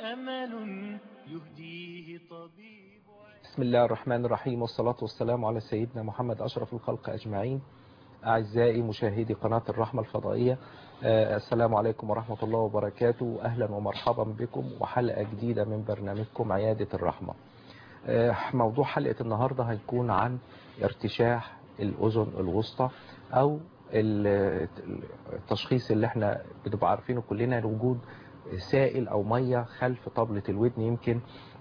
أمل يهديه طبيب بسم الله الرحمن الرحيم والصلاة والسلام على سيدنا محمد أشرف الخلق أجمعين أعزائي مشاهدي قناة الرحمة الفضائية آه، السلام عليكم ورحمة الله وبركاته أهلا ومرحبا بكم وحلقة جديدة من برنامجكم عيادة الرحمة آه، موضوع حلقة النهاردة هيكون عن ارتشاح الأذن الوسطى أو ال- التشخيص اللي احنا بنبقى عارفينه كلنا لوجود سائل أو مية خلف طبلة الودن يمكن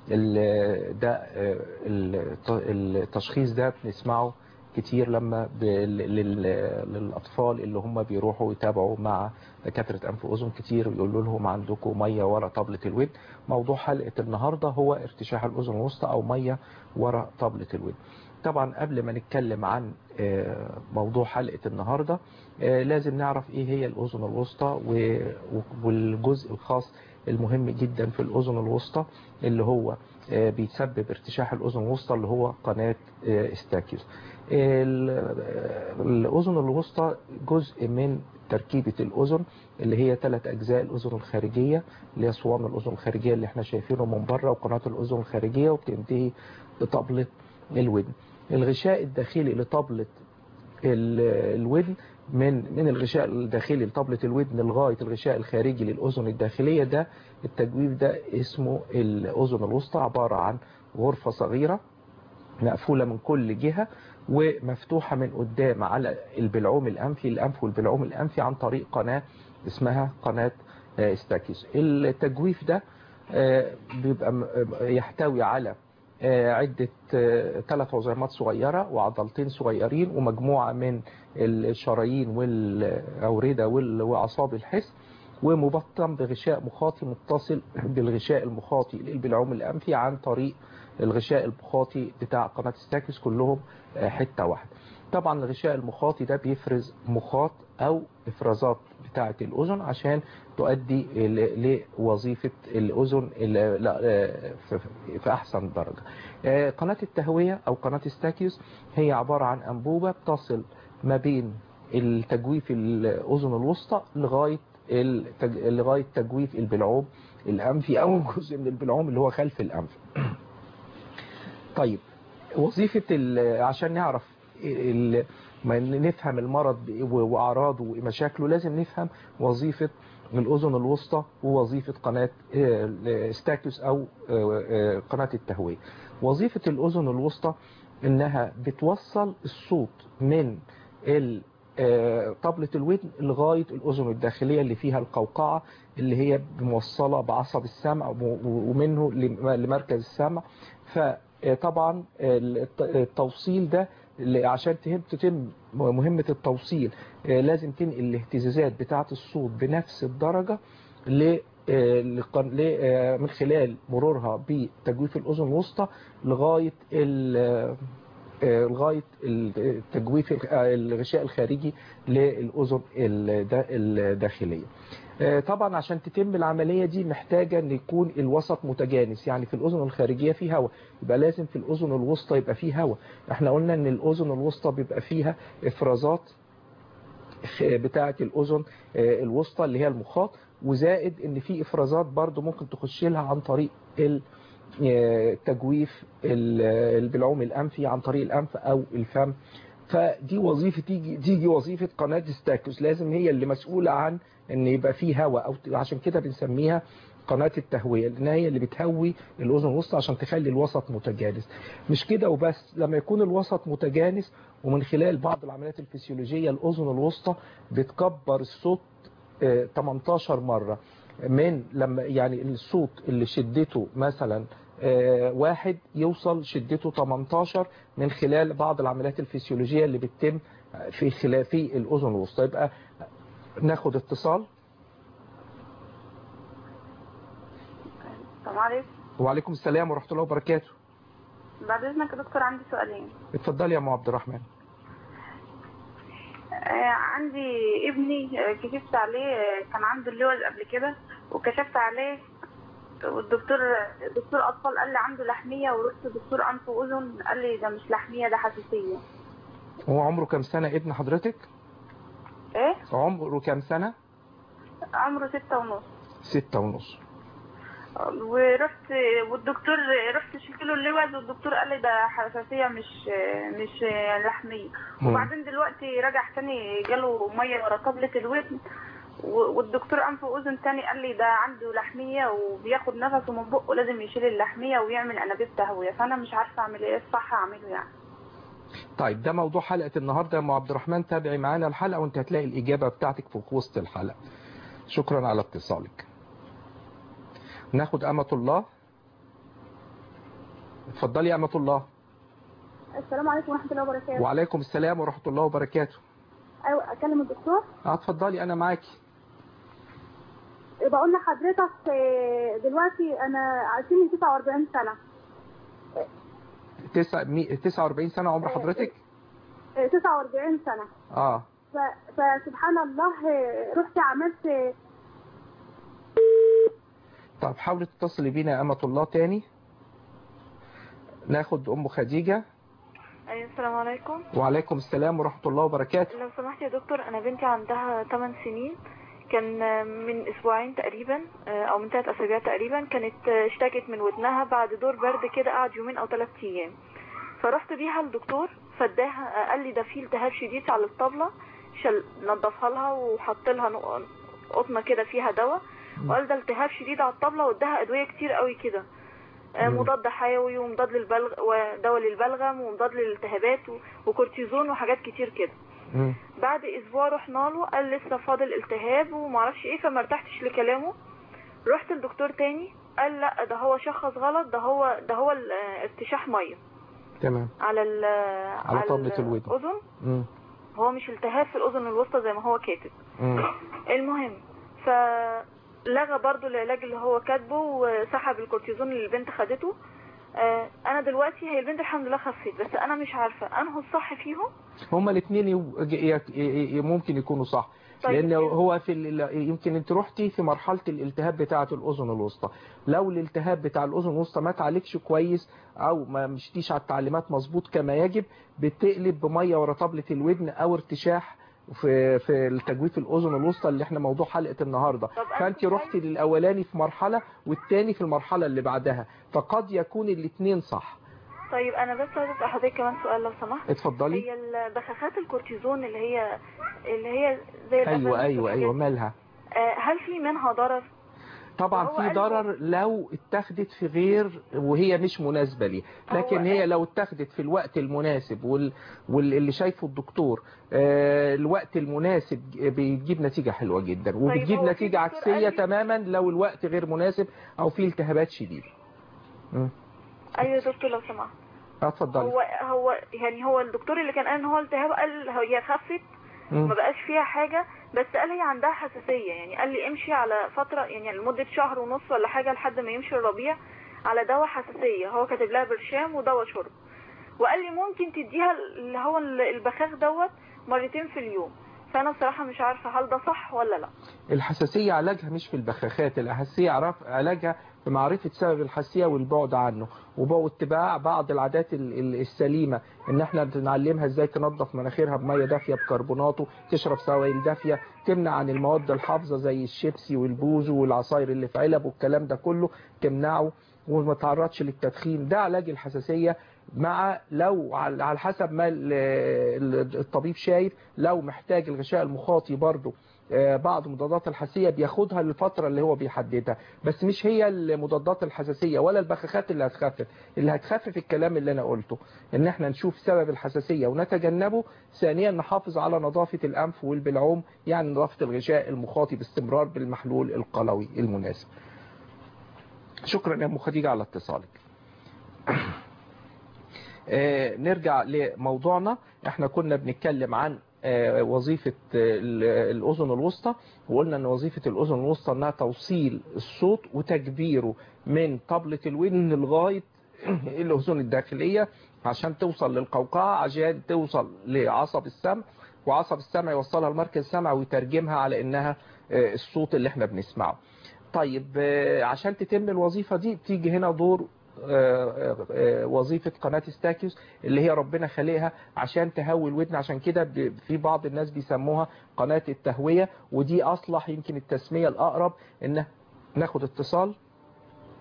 ال- ده آه، الت- التشخيص ده بنسمعه كتير لما ب- لل- للأطفال اللي هم بيروحوا يتابعوا مع دكاترة أنف وأذن كتير ويقولوا لهم عندكم مية ورا طبلة الودن موضوع حلقة النهاردة هو ارتشاح الأذن الوسطى أو مية ورا طبلة الودن طبعا قبل ما نتكلم عن آه، موضوع حلقة النهاردة آه، لازم نعرف ايه هي الأذن الوسطى و- والجزء الخاص المهم جدا في الأذن الوسطى اللي هو آه، بيسبب ارتشاح الأذن الوسطى اللي هو قناة آه، استاكيوس ال- آه، الأذن الوسطى جزء من تركيبة الأذن اللي هي ثلاث أجزاء الأذن الخارجية اللي هي صوام الأذن الخارجية اللي احنا شايفينه من بره وقناة الأذن الخارجية وبتنتهي بطبلة الودن الغشاء الداخلي لطبلة ال- الودن من من الغشاء الداخلي لطبلة الودن لغاية الغشاء الخارجي للأذن الداخلية ده التجويف ده اسمه الأذن الوسطى عبارة عن غرفة صغيرة مقفولة من كل جهة ومفتوحة من قدام على البلعوم الأنفي الأنف والبلعوم الأنفي عن طريق قناة اسمها قناة آه، استاكيوس التجويف ده آه، بيبقى م- يحتوي على آه، عدة ثلاث عظيمات صغيرة وعضلتين صغيرين ومجموعة من الشرايين والأوردة وال- وأعصاب الحس ومبطن بغشاء مخاطي متصل بالغشاء المخاطي للبلعوم الأنفي عن طريق الغشاء المخاطي بتاع قناة ستاكس كلهم آه، حتة واحدة طبعا الغشاء المخاطي ده بيفرز مخاط أو إفرازات بتاعة الأذن عشان تؤدي ل- لوظيفة الأذن ال- لا، آه، في- في أحسن درجة آه، قناة التهوية أو قناة ستاكيوس هي عبارة عن أنبوبة تصل ما بين التجويف الأذن الوسطى لغاية التج... لغاية تجويف البلعوم الأنفي أو جزء من البلعوم اللي هو خلف الأنف طيب وظيفة ال... عشان نعرف ال... ما نفهم المرض بإيه و- وأعراضه ومشاكله لازم نفهم وظيفة الأذن الوسطى ووظيفة قناة آه، ستاكيوس أو آه، آه، قناة التهوية وظيفة الأذن الوسطى إنها بتوصل الصوت من ال آه، طبلة الودن لغاية الأذن الداخلية اللي فيها القوقعة اللي هي موصلة بعصب السمع و- ومنه لم- لمركز السمع فطبعا الت- التوصيل ده اللي عشان تهم تتم مهمة التوصيل آه، لازم تنقل الاهتزازات بتاعة الصوت بنفس الدرجة ل آه، لقن- ل- آه، من خلال مرورها بتجويف الأذن الوسطى لغاية ال- آه، لغاية التجويف الخ- آه، الغشاء الخارجي للأذن الدا- الداخلية آه، طبعا عشان تتم العملية دي محتاجة ان يكون الوسط متجانس يعني في الأذن الخارجية فيه هواء يبقى لازم في الأذن الوسطى يبقى فيه هواء احنا قلنا ان الأذن الوسطى بيبقى فيها افرازات خ- بتاعة الأذن آه، الوسطى اللي هي المخاط وزائد ان في افرازات برضو ممكن تخش لها عن طريق ال- آه، تجويف ال- آه، البلعوم الأنفي عن طريق الأنف أو الفم فدي وظيفة تيجي تيجي وظيفة قناة ستاكوس لازم هي اللي مسؤولة عن ان يبقى فيه هواء او ت- عشان كده بنسميها قناة التهوية لان هي اللي بتهوي الاذن الوسطى عشان تخلي الوسط متجانس مش كده وبس لما يكون الوسط متجانس ومن خلال بعض العمليات الفسيولوجية الاذن الوسطى بتكبر الصوت آه، 18 مرة من لما يعني الصوت اللي شدته مثلا آه، واحد يوصل شدته 18 من خلال بعض العمليات الفسيولوجية اللي بتتم في خلال في الأذن الوسطى يبقى ناخد اتصال السلام عليكم وعليكم السلام ورحمة الله وبركاته بعد اذنك يا دكتور عندي سؤالين اتفضلي يا ام عبد الرحمن آه عندي ابني آه، كشفت عليه آه، كان عنده اللوز قبل كده وكشفت عليه والدكتور دكتور اطفال قال لي عنده لحميه ورحت دكتور انف واذن قال لي ده مش لحميه ده حساسيه هو عمره كام سنة ابن حضرتك ايه عمره كام سنة عمره ستة ونص ستة ونص ورحت والدكتور رحت شلت له اللوز والدكتور قال لي ده حساسيه مش مش لحميه مم. وبعدين دلوقتي رجع تاني جاله ميه ورا طبله الودن و- والدكتور انف واذن تاني قال لي ده عنده لحميه وبياخد نفسه من بقه لازم يشيل اللحميه ويعمل انابيب تهويه فانا مش عارفه اعمل ايه الصح اعمله يعني طيب ده موضوع حلقة النهاردة يا ام عبد الرحمن تابعي معانا الحلقة وانت هتلاقي الإجابة بتاعتك في وسط الحلقة شكرا على اتصالك ناخد أمة الله اتفضلي يا أمة الله السلام عليكم ورحمة الله وبركاته وعليكم السلام ورحمة الله وبركاته أيوة أكلم الدكتور اه اتفضلي أنا معاكي بقول لحضرتك آه، دلوقتي أنا سني 49 سنة تسع مي... 49 سنة عمر حضرتك آه، 49 سنة اه ف- فسبحان الله آه، رحت عملت آه، طب حاولي تتصلي بينا يا أمة الله تاني ناخد أم خديجة ايوه السلام عليكم وعليكم السلام ورحمة الله وبركاته لو سمحت يا دكتور انا بنتي عندها 8 سنين كان من اسبوعين تقريبا او من 3 اسابيع تقريبا كانت اشتكت من ودنها بعد دور برد كده قعد يومين او 3 ايام فرحت بيها للدكتور فاداها قال لي ده في التهاب شديد على الطبله شل نضفها لها وحط لها نق- قطنه كده فيها دواء وقال ده التهاب شديد على الطبله واداها ادويه كتير قوي كده آه، مم. مضاد حيوي ومضاد للبلغ ودواء للبلغم ومضاد للالتهابات و- وكورتيزون وحاجات كتير كده مم. بعد اسبوع رحنا له قال لسه فاضل التهاب ومعرفش ايه فما ارتحتش لكلامه رحت لدكتور تاني قال لا ده هو شخص غلط ده هو ده هو ال- آه، ارتشاح ميه تمام على ال على طبلة الودن. الاذن مم. هو مش التهاب في الاذن الوسطى زي ما هو كاتب مم. المهم فلغى برضو العلاج اللي هو كاتبه وسحب الكورتيزون اللي البنت خدته آه، انا دلوقتي هي البنت الحمد لله خفت بس انا مش عارفه انه الصح فيهم هما الاثنين يو- ي- ي- ي- ممكن يكونوا صح طيب. لان هو في ال- يمكن انت رحتي في مرحله الالتهاب بتاعه الاذن الوسطى لو الالتهاب بتاع الاذن الوسطى ما تعالجش كويس او ما مشتيش على التعليمات مظبوط كما يجب بتقلب بميه ورا طبله الودن او ارتشاح في في التجويف الاذن الوسطى اللي احنا موضوع حلقه النهارده طب أنا فانت كنت رحتي للاولاني في مرحله والتاني في المرحله اللي بعدها فقد يكون الاثنين صح طيب انا بس عايزه اسال حضرتك كمان سؤال لو سمحت اتفضلي هي البخاخات الكورتيزون اللي هي اللي هي زي ايوه الأفلام ايوه والحاجات ايوه دي، مالها آه، هل في منها ضرر طبعا وهو في قال ضرر لو اتخذت في غير وهي مش مناسبة ليه لكن هو- هي لو اتخذت في الوقت المناسب وال... واللي شايفه الدكتور آه، الوقت المناسب بيجيب نتيجة حلوة جدا وبتجيب هو في نتيجة دكتور عكسية قال لي- تماما لو الوقت غير مناسب او في التهابات شديدة مم. ايوه يا دكتور لو سمحت آه، اتفضلي هو هو يعني هو الدكتور اللي كان قال ان هو التهاب قال هي خفت مم. ما بقاش فيها حاجة بس قال هي عندها حساسية يعني قال لي امشي على فترة يعني لمدة شهر ونص ولا حاجة لحد ما يمشي الربيع على دواء حساسية هو كاتب لها برشام ودواء شرب وقال لي ممكن تديها اللي هو البخاخ دوت مرتين في اليوم فانا بصراحة مش عارفة هل ده صح ولا لا الحساسية علاجها مش في البخاخات الحساسية عرف علاجها في معرفة سبب الحساسية والبعد عنه واتباع بعض العادات ال- ال- السليمة ان احنا نعلمها ازاي تنظف مناخيرها بمية دافية بكربوناته تشرب سوائل دافية تمنع عن المواد الحافظة زي الشيبسي والبوزو والعصاير اللي في علب والكلام ده كله تمنعه وما تعرضش للتدخين ده علاج الحساسية مع لو على على حسب ما ال- ال- الطبيب شايف لو محتاج الغشاء المخاطي برضه آه، بعض مضادات الحساسية بياخدها للفترة اللي هو بيحددها بس مش هي المضادات الحساسية ولا البخاخات اللي هتخفف اللي هتخفف الكلام اللي انا قلته ان احنا نشوف سبب الحساسية ونتجنبه ثانيا نحافظ على نظافة الانف والبلعوم يعني نظافة الغشاء المخاطي باستمرار بالمحلول القلوي المناسب شكرا يا ام خديجة على اتصالك آه، نرجع لموضوعنا احنا كنا بنتكلم عن آه، وظيفة آه، ال- الأذن الوسطى وقلنا أن وظيفة الأذن الوسطى أنها توصيل الصوت وتكبيره من طبلة الودن لغاية الأذن الداخلية عشان توصل للقوقعة عشان توصل لعصب السمع وعصب السمع يوصلها لمركز السمع ويترجمها على أنها آه، الصوت اللي احنا بنسمعه طيب آه، عشان تتم الوظيفة دي تيجي هنا دور آه، آه، وظيفة قناة ستاكيوس اللي هي ربنا خلقها عشان تهوي الودن عشان كده ب- في بعض الناس بيسموها قناة التهوية ودي أصلح يمكن التسمية الأقرب إن ناخد اتصال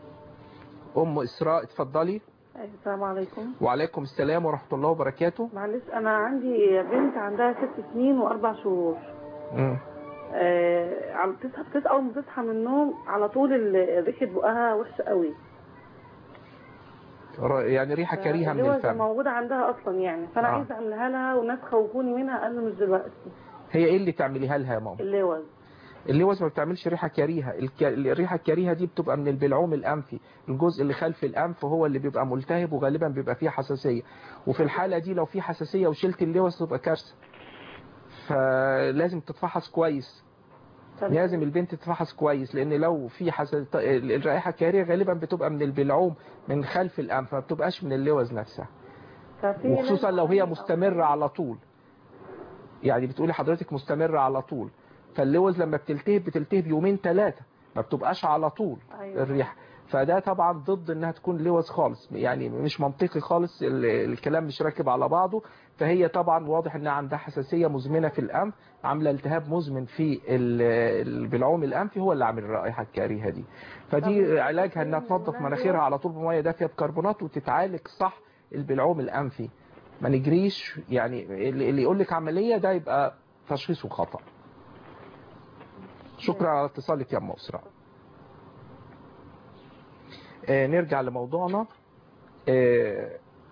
ام اسراء اتفضلي السلام عليكم وعليكم السلام ورحمه الله وبركاته معلش انا عندي بنت عندها ست سنين واربع شهور مم. آه عم تصحى بتصحى اول ما تصحى من النوم على طول ال- ريحه بقها وحشه قوي ر- يعني ريحه كريهه من اللوزة الفم موجوده عندها اصلا يعني فانا آه. عايزه اعملها لها والناس خوفوني منها قالوا مش دلوقتي هي ايه اللي تعمليها لها يا ماما اللوز اللوز ما بتعملش ريحه كريهه الك... الريحه الكريهه دي بتبقى من البلعوم الانفي الجزء اللي خلف الانف هو اللي بيبقى ملتهب وغالبا بيبقى فيه حساسيه وفي الحاله دي لو في حساسيه وشلت اللوز تبقى كارثه فلازم تتفحص كويس طب لازم البنت تتفحص كويس لان لو في حساسيه الرائحه الكريهه غالبا بتبقى من البلعوم من خلف الانف ما بتبقاش من اللوز نفسها ففي وخصوصا ناس لو هي أو- مستمرة على طول يعني بتقولي حضرتك مستمرة على طول فاللوز لما بتلتهب بتلتهب يومين ثلاثة ما بتبقاش على طول أيوة. الريحة فده طبعا ضد انها تكون لوز خالص يعني مش منطقي خالص ال- الكلام مش راكب على بعضه فهي طبعا واضح انها عندها حساسية مزمنة في الانف عاملة التهاب مزمن في ال- البلعوم الانفي هو اللي عامل الرائحة الكريهة دي فدي طب علاجها انها تنظف مناخيرها على طول بمية دافية بكربونات وتتعالج صح البلعوم الانفي ما نجريش يعني اللي اللي يقول لك عملية ده يبقى تشخيصه خطأ شكرا على اتصالك يا ام اسراء آه نرجع لموضوعنا آه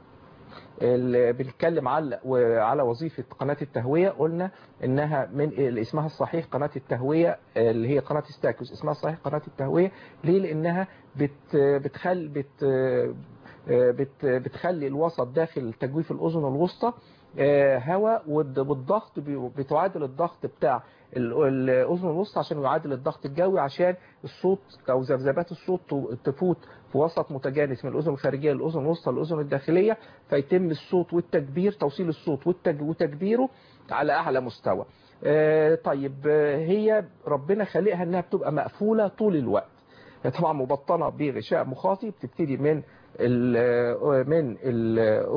اللي بنتكلم على على وظيفة قناة التهوية قلنا انها من اللي اسمها الصحيح قناة التهوية آه، اللي هي قناة ستاكوس اسمها الصحيح قناة التهوية ليه لانها بت بتخل بت آه، بت بتخلي الوسط داخل تجويف الاذن الوسطى آه، هواء والض- والضغط بي- بتعادل الضغط بتاع ال- الاذن الوسطى عشان يعادل الضغط الجوي عشان الصوت او ذبذبات الصوت تو- تفوت في وسط متجانس من الاذن الخارجيه للاذن الوسطى للاذن الداخليه فيتم الصوت والتكبير توصيل الصوت والتج- وتكبيره على اعلى مستوى آه، طيب آه، هي ربنا خالقها انها بتبقى مقفوله طول الوقت هي طبعا مبطنه بغشاء مخاطي بتبتدي من ال من ال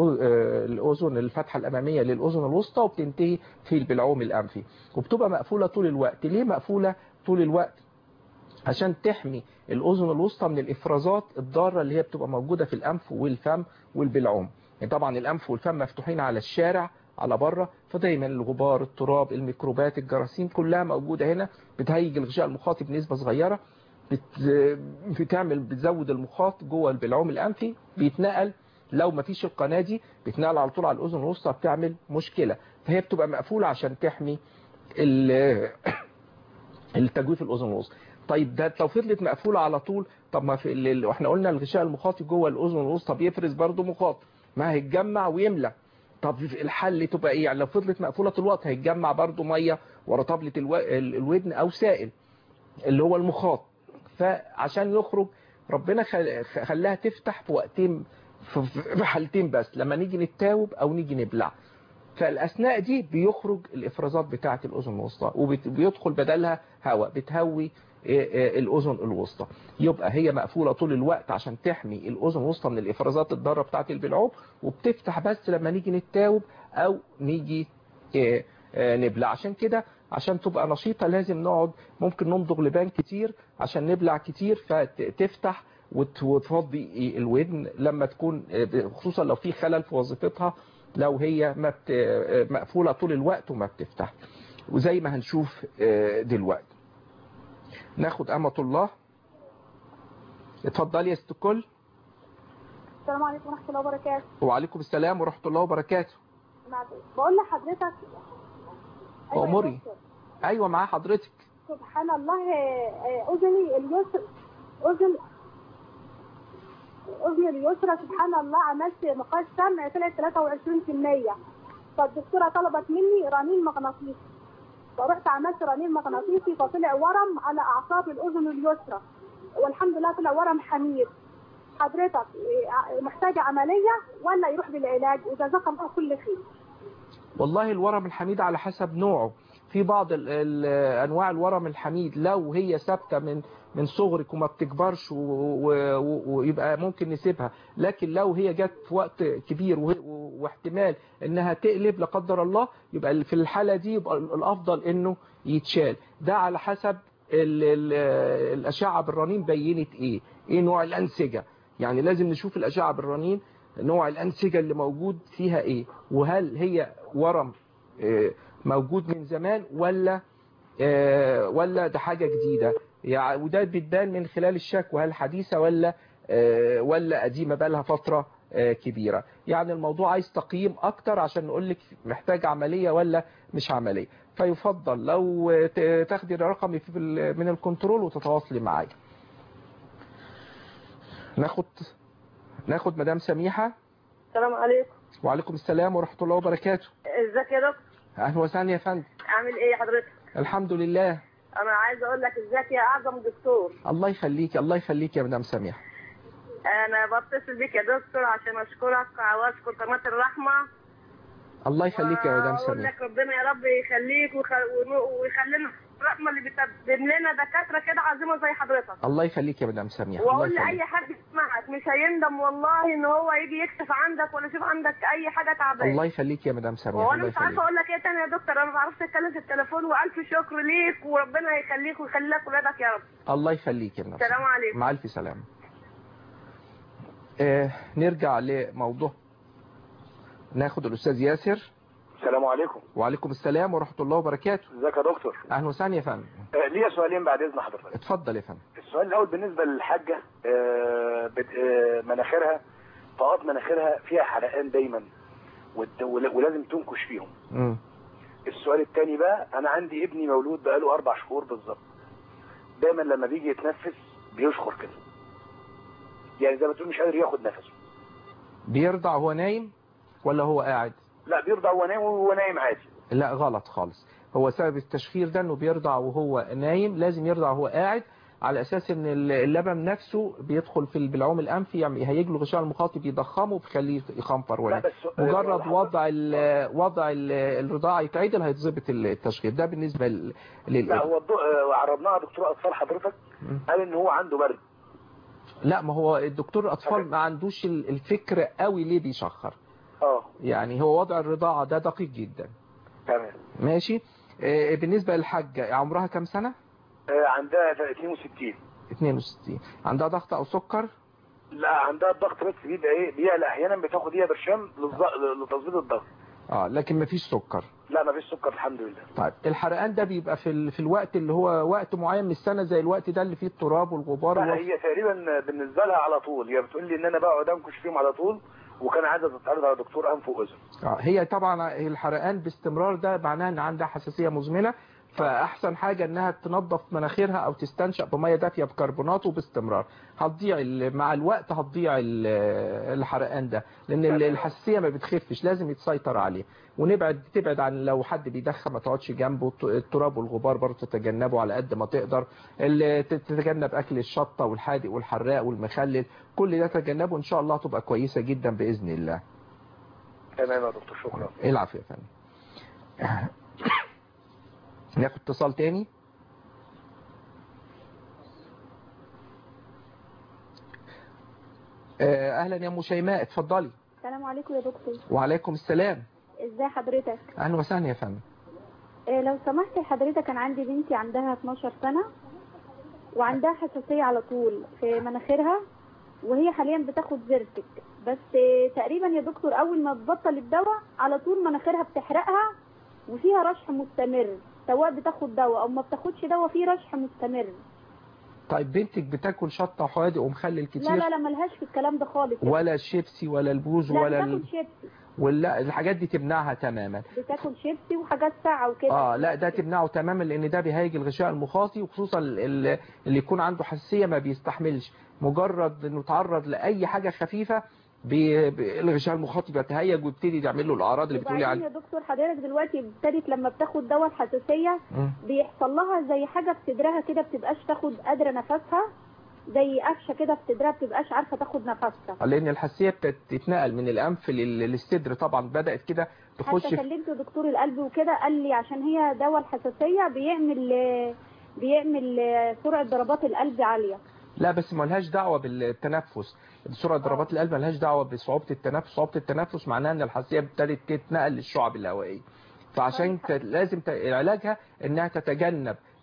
الاذن الفتحه الاماميه للاذن الوسطى وبتنتهي في البلعوم الانفي وبتبقى مقفوله طول الوقت ليه مقفوله طول الوقت عشان تحمي الاذن الوسطى من الافرازات الضاره اللي هي بتبقى موجوده في الانف والفم والبلعوم يعني طبعا الانف والفم مفتوحين على الشارع على بره فدايما الغبار التراب الميكروبات الجراثيم كلها موجوده هنا بتهيج الغشاء المخاطي بنسبه صغيره بت... بتعمل بتزود المخاط جوه البلعوم الانفي بيتنقل لو ما فيش القناه دي بيتنقل على طول على الاذن الوسطى بتعمل مشكله فهي بتبقى مقفوله عشان تحمي ال... التجويف الاذن الوسطى طيب ده لو فضلت مقفوله على طول طب ما في ال- ال- واحنا قلنا الغشاء المخاطي جوه الاذن الوسطى بيفرز برضه مخاط ما هيتجمع ويملى طب الحل تبقى ايه يعني لو فضلت مقفوله طول الوقت هيتجمع برضه ميه ورا طبله الو... ال- الودن او سائل اللي هو المخاط فعشان يخرج ربنا خل- خلاها تفتح في وقتين في في حالتين بس لما نيجي نتاوب او نيجي نبلع فالاثناء دي بيخرج الافرازات بتاعه الاذن الوسطى وبيدخل بدلها هواء بتهوي آه، آه، الاذن الوسطى يبقى هي مقفوله طول الوقت عشان تحمي الاذن الوسطى من الافرازات الضاره بتاعه البلعوم وبتفتح بس لما نيجي نتاوب او نيجي آه، آه، نبلع عشان كده عشان تبقى نشيطة لازم نقعد ممكن نمضغ لبان كتير عشان نبلع كتير فتفتح وت- وتفضي الودن لما تكون خصوصا لو في خلل في وظيفتها لو هي ما بت- مقفولة طول الوقت وما بتفتح وزي ما هنشوف آه، دلوقتي ناخد أمة الله اتفضلي يا ست الكل السلام عليكم ورحمه الله وبركاته وعليكم السلام ورحمة الله وبركاته بقول لحضرتك أيوة يا أمري. دكتور. أيوة مع حضرتك سبحان الله آه، آه، اذني اليسر اذن اذني اليسرى سبحان الله عملت مقاس سمع طلعت 23% فالدكتوره طلبت مني رنين مغناطيسي فرحت عملت رنين مغناطيسي فطلع ورم على اعصاب الاذن اليسرى والحمد لله طلع ورم حميد حضرتك آه، محتاجه عمليه ولا يروح بالعلاج وجزاك الله كل خير والله الورم الحميد على حسب نوعه في بعض ال ال انواع الورم الحميد لو هي ثابته من من صغرك وما بتكبرش و- و- و- ويبقى ممكن نسيبها لكن لو هي جت في وقت كبير وه- و- واحتمال انها تقلب لا قدر الله يبقى في الحاله دي يبقى الافضل انه يتشال ده على حسب ال ال الاشعه بالرنين بينت ايه ايه نوع الانسجه يعني لازم نشوف الاشعه بالرنين نوع الانسجه اللي موجود فيها ايه وهل هي ورم آه، موجود من زمان ولا آه، ولا ده حاجه جديده يعني وده بيتبان من خلال الشكوى هل حديثه ولا آه، ولا قديمه بقى لها فتره آه، كبيره يعني الموضوع عايز تقييم اكتر عشان نقول لك محتاج عمليه ولا مش عمليه فيفضل لو ت- تاخدي رقمي في ال- من الكنترول وتتواصلي معايا ناخد ناخد مدام سميحه السلام عليكم وعليكم السلام ورحمه الله وبركاته ازيك يا دكتور اهلا وسهلا يا فندم عامل ايه يا حضرتك الحمد لله انا عايز اقول لك ازيك يا اعظم دكتور الله يخليك الله يخليك يا مدام سميحه انا بتصل بيك يا دكتور عشان اشكرك واشكر قناه الرحمه الله يخليك يا مدام واقول سميحه لك ربنا يا رب يخليك ويخ- ويخلينا الرحمه اللي بتقدم لنا دكاتره كده عظيمه زي حضرتك الله يخليك يا مدام سميحه الله واقول لاي يخليك حد يسمعك مش هيندم والله ان هو يجي يكشف عندك ولا يشوف عندك اي حاجه تعبانه الله يخليك يا مدام سميحه وانا الله مش عارفه يخليك اقول لك ايه تاني يا دكتور انا ما بعرفش اتكلم في التليفون والف شكر ليك وربنا يخليك ويخلي لك ولادك يا رب الله يخليك يا مدام السلام سميحة. عليكم مع الف سلامه آه نرجع لموضوع ناخد الاستاذ ياسر السلام عليكم وعليكم السلام ورحمه الله وبركاته ازيك يا دكتور اهلا وسهلا يا فندم آه ليا سؤالين بعد اذن حضرتك اتفضل يا فندم السؤال الاول بالنسبه للحاجه آه بت- آه مناخيرها طاقات مناخيرها فيها حرقان دايما والد- ول- ولازم تنكش فيهم مم. السؤال الثاني بقى انا عندي ابني مولود بقاله اربع شهور بالظبط دايما لما بيجي يتنفس بيشخر كده يعني زي ما تقول مش قادر ياخد نفسه بيرضع وهو نايم ولا هو قاعد لا بيرضع وهو نايم وهو نايم عادي لا غلط خالص هو سبب التشخير ده انه بيرضع وهو نايم لازم يرضع وهو قاعد على اساس ان اللبن نفسه بيدخل في البلعوم الانفي يعني هيهيج له غشاء المخاطي بيضخمه وبيخليه يخنفر لا ولا بس مجرد آه، وضع ال وضع ال الرضاعه يتعدل هيتظبط التشخير ده بالنسبه ل- لا للابن هو الضوء آه، عرضناها دكتور اطفال حضرتك مم. قال ان هو عنده برد لا ما هو الدكتور الاطفال ما عندوش ال- الفكر قوي ليه بيشخر اه يعني هو وضع الرضاعه ده دقيق جدا تمام ماشي آه، بالنسبه للحاجه عمرها كام سنه آه، عندها 62 62 عندها ضغط او سكر لا عندها الضغط بس بيبقى ايه بيعلى احيانا بتاخد ايه برشام للض- لتظبيط الضغط اه لكن مفيش سكر لا ما فيش سكر الحمد لله طيب الحرقان ده بيبقى في ال... في الوقت اللي هو وقت معين من السنه زي الوقت ده اللي فيه التراب والغبار لا والوف... هي تقريبا بالنسبه لها على طول هي بتقول لي ان انا بقعد انكش فيهم على طول وكان عايزه تتعرض على دكتور انف واذن آه هي طبعا الحرقان باستمرار ده معناه ان عندها حساسيه مزمنه فاحسن حاجه انها تنظف مناخيرها او تستنشق بميه دافيه بكربونات وباستمرار هتضيع ال- مع الوقت هتضيع ال- الحرقان ده لان ال- الحساسيه ما بتخفش لازم يتسيطر عليه ونبعد تبعد عن لو حد بيدخن ما تقعدش جنبه الت- التراب والغبار برضه تتجنبه على قد ما تقدر ال- تتجنب اكل الشطه والحادق والحراق والمخلل كل ده تجنبه ان شاء الله تبقى كويسه جدا باذن الله تمام يا دكتور شكرا العفو يا فندم ناخد اتصال تاني آه، اهلا يا ام شيماء اتفضلي السلام عليكم يا دكتور وعليكم السلام ازاي حضرتك اهلا وسهلا يا فندم إيه لو سمحت حضرتك انا عندي بنتي عندها 12 سنة وعندها حساسية على طول في مناخيرها وهي حاليا بتاخد زيرتك بس إيه تقريبا يا دكتور اول ما تبطل الدواء على طول مناخيرها بتحرقها وفيها رشح مستمر سواء بتاخد دواء او ما بتاخدش دواء فيه رشح مستمر طيب بنتك بتاكل شطه وحوادق ومخلل كتير لا لا لا ملهاش في الكلام ده خالص ولا الشيبسي ولا البوز لا ولا بتاكل ال... شيبسي ولا الحاجات دي تمنعها تماما بتاكل شيبسي وحاجات ساقعه وكده اه لا ده تمنعه تماما لان ده بيهيج الغشاء المخاطي وخصوصا ال- ال- اللي يكون عنده حساسيه ما بيستحملش مجرد انه يتعرض لاي حاجه خفيفه بي... بي... الغشاء المخاطي بيتهيج ويبتدي يعمل له الاعراض اللي بتقولي وبعدين عليها يا دكتور حضرتك دلوقتي ابتدت لما بتاخد دواء الحساسيه مم. بيحصل لها زي حاجه في صدرها كده بتبقاش تاخد قادره نفسها زي قفشه كده في صدرها بتبقاش عارفه تاخد نفسها لان الحساسيه بتتنقل من الانف لل- للصدر طبعا بدات كده تخش حتى في كلمت دكتور القلب وكده قال لي عشان هي دواء الحساسيه بيعمل بيعمل سرعه ضربات القلب عاليه لا بس ما لهاش دعوه بالتنفس سرعه ضربات القلب ما لهاش دعوه بصعوبه التنفس صعوبه التنفس معناها ان الحساسيه ابتدت تتنقل للشعب الهوائيه فعشان ت... لازم ت... علاجها انها تتجنب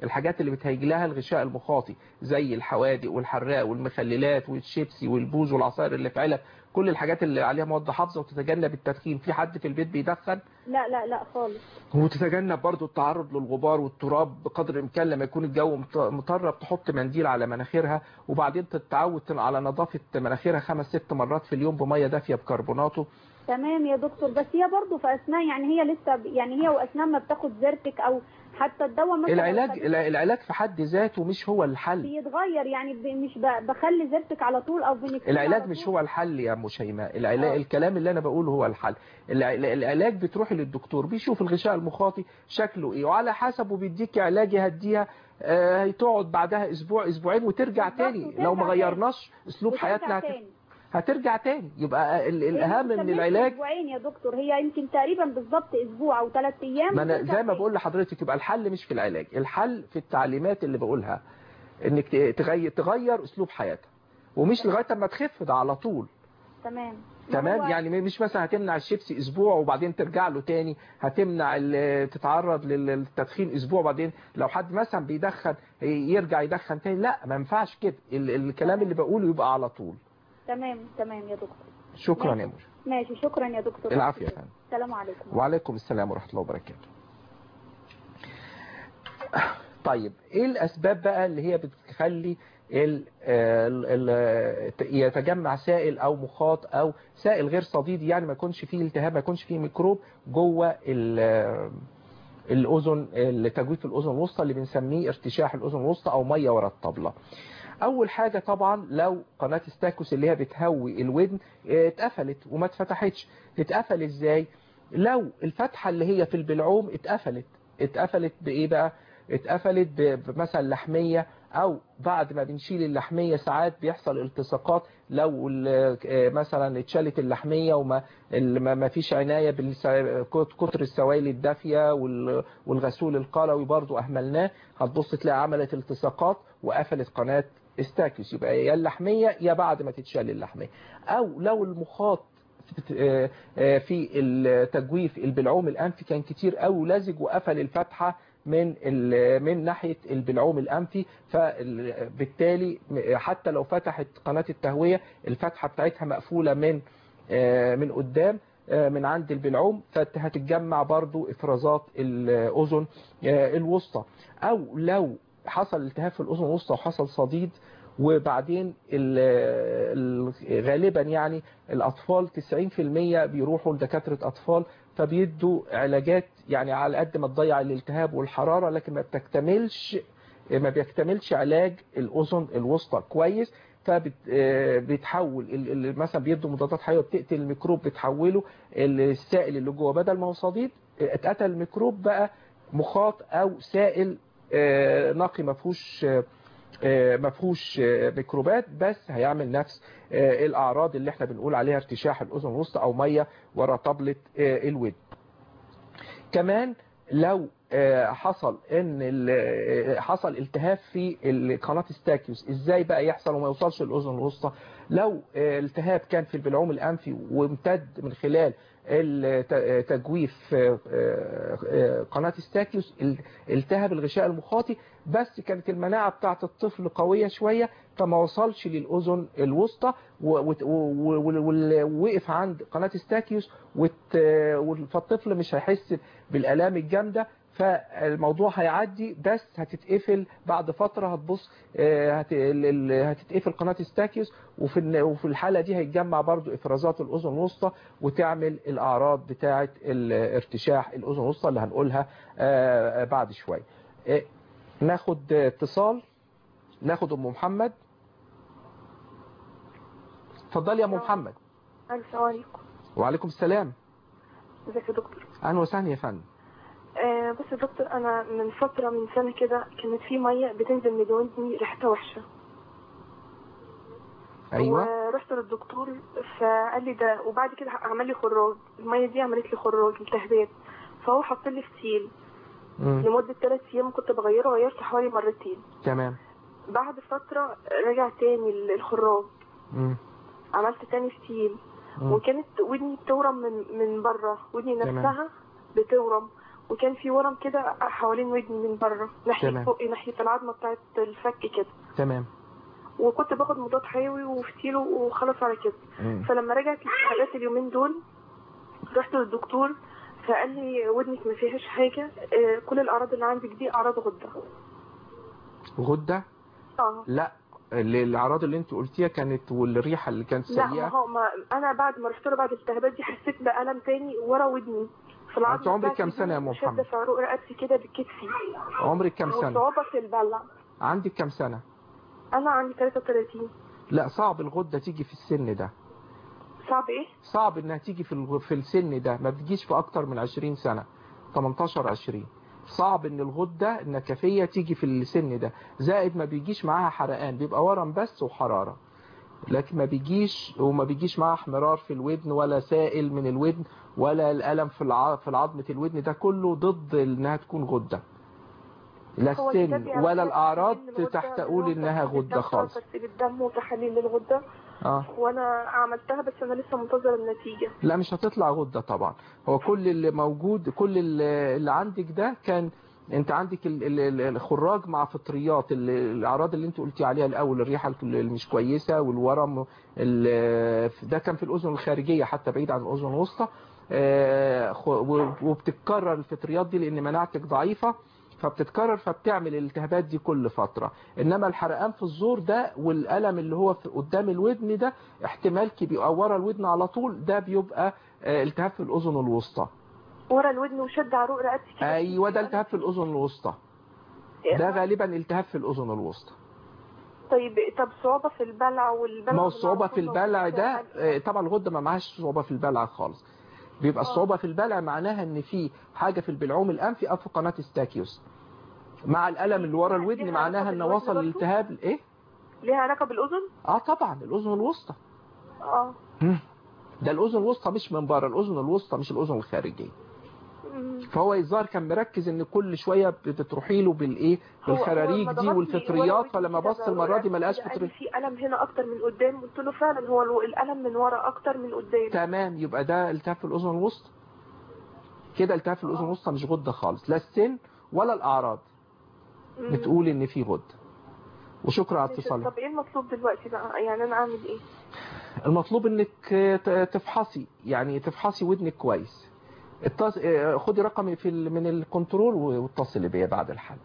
الحاجات اللي بتهيج لها الغشاء المخاطي زي الحوادق والحراق والمخللات والشيبسي والبوز والعصائر اللي في علب كل الحاجات اللي عليها مواد حافظه وتتجنب التدخين في حد في البيت بيدخن لا لا لا خالص وتتجنب برضو التعرض للغبار والتراب بقدر الامكان لما يكون الجو مط- مطرب تحط منديل على مناخيرها وبعدين تتعود على نظافه مناخيرها خمس ست مرات في اليوم بميه دافيه بكربوناته تمام يا دكتور بس هي برضه في اسنان يعني هي لسه ب- يعني هي واسنان ما بتاخد زرتك او حتى الدواء مثلا العلاج لو خدت- الع- العلاج في حد ذاته مش هو الحل بيتغير يعني ب- مش ب- بخلي زرتك على طول او بنكتب العلاج مش هو الحل يا ام شيماء العلاج الكلام اللي انا بقوله هو الحل الع- العلاج بتروحي للدكتور بيشوف الغشاء المخاطي شكله ايه وعلى حسبه بيديكي علاج يهديها آه، هتقعد بعدها اسبوع اسبوعين وترجع تاني لو ما غيرناش اسلوب حياتنا هت- تاني. هترجع تاني يبقى ال- هي الاهم ما من بتكملش العلاج اسبوعين يا دكتور هي يمكن تقريبا بالظبط اسبوع او ثلاث ايام ما انا وترجع زي ما تاني. بقول لحضرتك يبقى الحل مش في العلاج الحل في التعليمات اللي بقولها انك ت- تغير تغير اسلوب حياتها ومش لغايه اما تخف ده على طول تمام ما تمام هو- يعني مش مثلا هتمنع الشيبسي اسبوع وبعدين ترجع له تاني هتمنع ال- تتعرض للتدخين اسبوع وبعدين لو حد مثلا بيدخن يرجع يدخن تاني لا ما ينفعش كده ال- الكلام اللي بقوله يبقى على طول تمام تمام يا دكتور شكرا يا موجة ماشي شكرا يا دكتور العافيه يا فندم السلام عليكم وعليكم السلام ورحمة الله وبركاته طيب ايه الاسباب بقى اللي هي بتخلي ال ال ال يتجمع سائل او مخاط او سائل غير صديدي يعني ما يكونش فيه التهاب ما يكونش فيه ميكروب جوه ال- الاذن التجويف الاذن الوسطى اللي بنسميه ارتشاح الاذن الوسطى او ميه ورا الطبله اول حاجة طبعا لو قناة ستاكوس اللي هي بتهوي الودن اه، اتقفلت وما اتفتحتش تتقفل ازاي لو الفتحة اللي هي في البلعوم اتقفلت اتقفلت بايه بقى اتقفلت ب- بمثلا لحمية او بعد ما بنشيل اللحمية ساعات بيحصل التصاقات لو ال- اه، مثلا اتشالت اللحمية وما ال- ما ما فيش عناية بكتر السوائل الدافية وال- والغسول القلوي برضو اهملناه هتبص تلاقي عملت التصاقات وقفلت قناة استاكيوس يبقى يا اللحمية يا بعد ما تتشال اللحمية او لو المخاط آه، آه، في التجويف البلعوم الانفي كان كتير قوي لزج وقفل الفتحة من ال- من ناحية البلعوم الانفي فبالتالي حتى لو فتحت قناة التهوية الفتحة بتاعتها مقفولة من آه، من قدام آه، من عند البلعوم فهتتجمع برضو افرازات الاذن آه، الوسطى او لو حصل التهاب في الاذن الوسطى وحصل صديد وبعدين ال- ال- غالبا يعني الاطفال 90% بيروحوا لدكاتره اطفال فبيدوا علاجات يعني على قد ما تضيع الالتهاب والحراره لكن ما بتكتملش ما بيكتملش علاج الاذن الوسطى كويس فبتحول مثلا بيدوا مضادات حيويه بتقتل الميكروب بتحوله السائل اللي جوه بدل ما هو صديد اتقتل الميكروب بقى مخاط او سائل آه، نقي ما فيهوش آه، آه، ما فيهوش آه، ميكروبات بس هيعمل نفس آه، الاعراض اللي احنا بنقول عليها ارتشاح الاذن الوسطى او ميه ورا طبله آه، الودن كمان لو آه، حصل ان ال- آه، حصل التهاب في القناه ستاكيوس ازاي بقى يحصل وما يوصلش الاذن الوسطى لو آه، التهاب كان في البلعوم الانفي وامتد من خلال الت- تجويف آه، آه، آه، قناه ستاكيوس ال- التهب الغشاء المخاطي بس كانت المناعه بتاعه الطفل قويه شويه فما وصلش للاذن الوسطى و- وت- و- و- وال- ووقف عند قناه ستاكيوس وت- فالطفل مش هيحس بالالام الجامده فالموضوع هيعدي بس هتتقفل بعد فترة هتبص آه، هت- ال- ال- هتتقفل قناة ستاكيوس وفي الن- وفي الحالة دي هيتجمع برضو افرازات الاذن الوسطى وتعمل الاعراض بتاعة ال- ارتشاح الاذن الوسطى اللي هنقولها آه، بعد شوية آه، ناخد اتصال ناخد ام محمد اتفضلي يا ام محمد السلام عليكم وعليكم السلام ازيك يا دكتور اهلا وسهلا يا فندم آه بس يا دكتور انا من فتره من سنه كده كانت في ميه بتنزل من ودني ريحتها وحشه ايوه ورحت للدكتور فقال لي ده وبعد كده عمل لي خراج الميه دي عملت لي خراج التهابات فهو حط لي فتيل مم. لمده ثلاث ايام كنت بغيره غيرت حوالي مرتين تمام بعد فتره رجع تاني ال- الخراج مم. عملت تاني فتيل مم. وكانت ودني بتورم من من بره ودني تمام. نفسها بتورم وكان في ورم كده حوالين ودني من بره ناحيه تمام. فوق ناحيه العظمه بتاعت الفك كده تمام وكنت باخد مضاد حيوي وفتيله وخلاص على كده مم. فلما رجعت الحاجات اليومين دول رحت للدكتور فقال لي ودنك ما فيهاش حاجه آه، كل الاعراض اللي عندك دي اعراض غده غدة اه لا اللي- الاعراض اللي انت قلتيها كانت والريحة اللي كانت لا ما سيئة هو ما انا بعد ما رحت له بعد الالتهابات دي حسيت بألم تاني ورا ودني في العظم انت عمرك بتاعتي كام دي سنة يا أم شدة محمد؟ في عروق رقبتي كده بكتفي عمرك كام سنة وصعوبة في البلع عندك كام سنة انا عندي 33 لا صعب الغدة تيجي في السن ده صعب ايه صعب انها تيجي في الغ- في السن ده ما بتجيش في اكتر من 20 سنة 18 20 صعب ان الغدة النكفية تيجي في السن ده زائد ما بيجيش معاها حرقان بيبقى ورم بس وحرارة لكن ما بيجيش وما بيجيش معاها احمرار في الودن ولا سائل من الودن ولا الألم في الع... في عظمة الودن ده كله ضد انها تكون غدة لا هو الكتاب السن يعني ولا عارف الأعراض إن الغدة تحت تقول اللي هو انها تحليل غدة الدم خالص بس بالدم وتحاليل للغدة اه وانا عملتها بس انا لسه منتظرة النتيجة لا مش هتطلع غدة طبعا هو كل اللي موجود كل اللي اللي عندك ده كان انت عندك ال- ال- ال- الخراج مع فطريات ال- الاعراض اللي انت قلتي عليها الاول الريحه اللي مش كويسه والورم ال- ده كان في الاذن الخارجيه حتى بعيد عن الاذن الوسطى آه، خ- و- وبتتكرر الفطريات دي لان مناعتك ضعيفه فبتتكرر فبتعمل الالتهابات دي كل فترة انما الحرقان في الزور ده والالم اللي هو في قدام الودن ده احتمال كبير او ورا الودن على طول ده بيبقى آه، التهاب في الاذن الوسطى ورا الودن وشد عروق رقبتي كده ايوه ده التهاب في الاذن الوسطى ده غالبا التهاب في الاذن الوسطى طيب طب صعوبة في البلع والبلع ما هو اللي الصعوبة على في طول البلع موجودة. ده آه، طبعا الغدة ما معهاش صعوبة في البلع خالص بيبقى الصعوبة في البلع معناها ان في حاجة في البلعوم الانفي او في قناة ستاكيوس مع الالم اللي ورا الودن معناها ان وصل الالتهاب ايه ليها علاقة بالأذن؟ اه طبعا الاذن الوسطى اه مم. ده الاذن الوسطى مش من بره الاذن الوسطى مش الاذن الخارجيه مم. فهو الظاهر كان مركز ان كل شويه بتروحي له بالايه هو- هو بالخراريج لما دي ضغطني ورا والفطريات ودني فلما كده بص المره دي ما لقاش قال لي فطريات في ألم هنا أكتر من قدام قلت له فعلا هو الو- الألم من ورا أكتر من قدام تمام يبقى ده التهاب في الاذن الوسطى كده التهاب في الاذن الوسطى مش غده خالص لا السن ولا الاعراض مم. بتقول ان في غده وشكرا على اتصالك طب ايه المطلوب دلوقتي بقى يعني انا اعمل ايه المطلوب انك ت- تفحصي يعني تفحصي ودنك كويس اتص... اه، خدي رقمي في ال... من الكنترول واتصلي بيا بعد الحلقه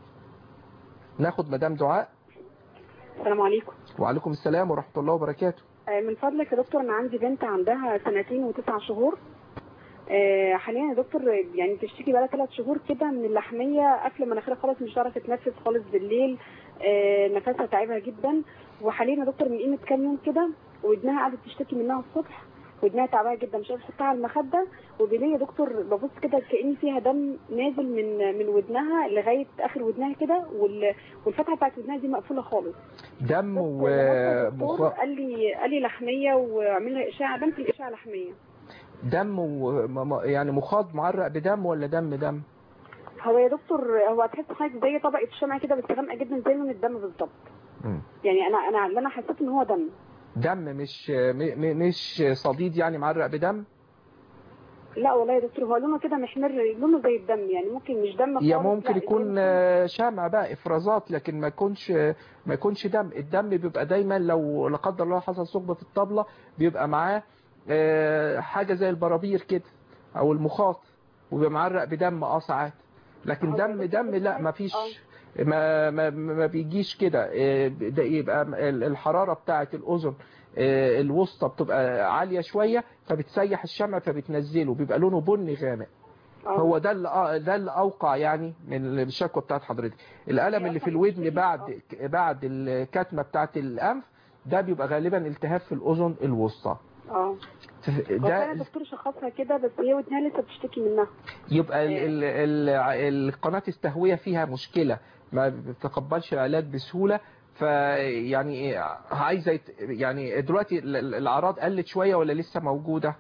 ناخد مدام دعاء السلام عليكم وعليكم السلام ورحمه الله وبركاته آه، من فضلك يا دكتور انا عندي بنت عندها سنتين وتسع شهور آه، حاليا يا دكتور يعني بتشتكي بقى ثلاث شهور كده من اللحميه قافله مناخيرها خالص مش هتعرف تتنفس خالص بالليل آه، نفسها تعبها جدا وحاليا يا دكتور من قيمه كام يوم كده ودنها قعدت تشتكي منها الصبح ودنها تعبانه جدا مش قادره تحطها على المخده وبالليل يا دكتور ببص كده كأن فيها دم نازل من من ودنها لغايه اخر ودنها كده وال- والفتحه بتاعت ودنها دي مقفوله خالص دم الدكتور ومخ... قال لي قال لي لحميه وعمل لها اشعه بنت الاشعه لحميه دم و... م- م- يعني مخاض معرق بدم ولا دم دم هو يا دكتور هو هتحس حاجه زي طبقه شمع كده بس غامقه جدا زي لون الدم بالظبط مم. يعني انا انا اللي انا حسيت ان هو دم دم مش م... م- مش صديد يعني معرق بدم لا والله يا دكتور هو لونه كده محمر لونه زي الدم يعني ممكن مش دم هي خالص، ممكن لا، يكون آه، شمع بقى افرازات لكن ما يكونش ما يكونش دم الدم بيبقى دايما لو لا قدر الله حصل ثقب في الطبلة بيبقى معاه آه، حاجة زي البرابير كده او المخاط وبيبقى معرق بدم اه ساعات لكن دم دم لا ما فيش ما ما ما بيجيش كده آه، ده يبقى ال- الحرارة بتاعة الأذن آه، الوسطى بتبقى عالية شوية فبتسيح الشمع فبتنزله بيبقى لونه بني غامق هو ده اللي آه، ده اللي اوقع يعني من الشكوى بتاعت حضرتك الالم اللي في الودن بعد بعد الكتمه بتاعت الانف ده بيبقى غالبا التهاب في الاذن الوسطى اه هو كان ده الدكتور شخصها كده بس هي ودنها لسه بتشتكي منها يبقى ال ال ال القناه التهويه فيها مشكله ما بتتقبلش العلاج بسهوله فيعني عايزه يت- يعني دلوقتي ال- ال- الاعراض قلت شويه ولا لسه موجوده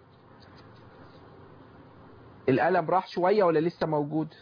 الالم راح شويه ولا لسه موجود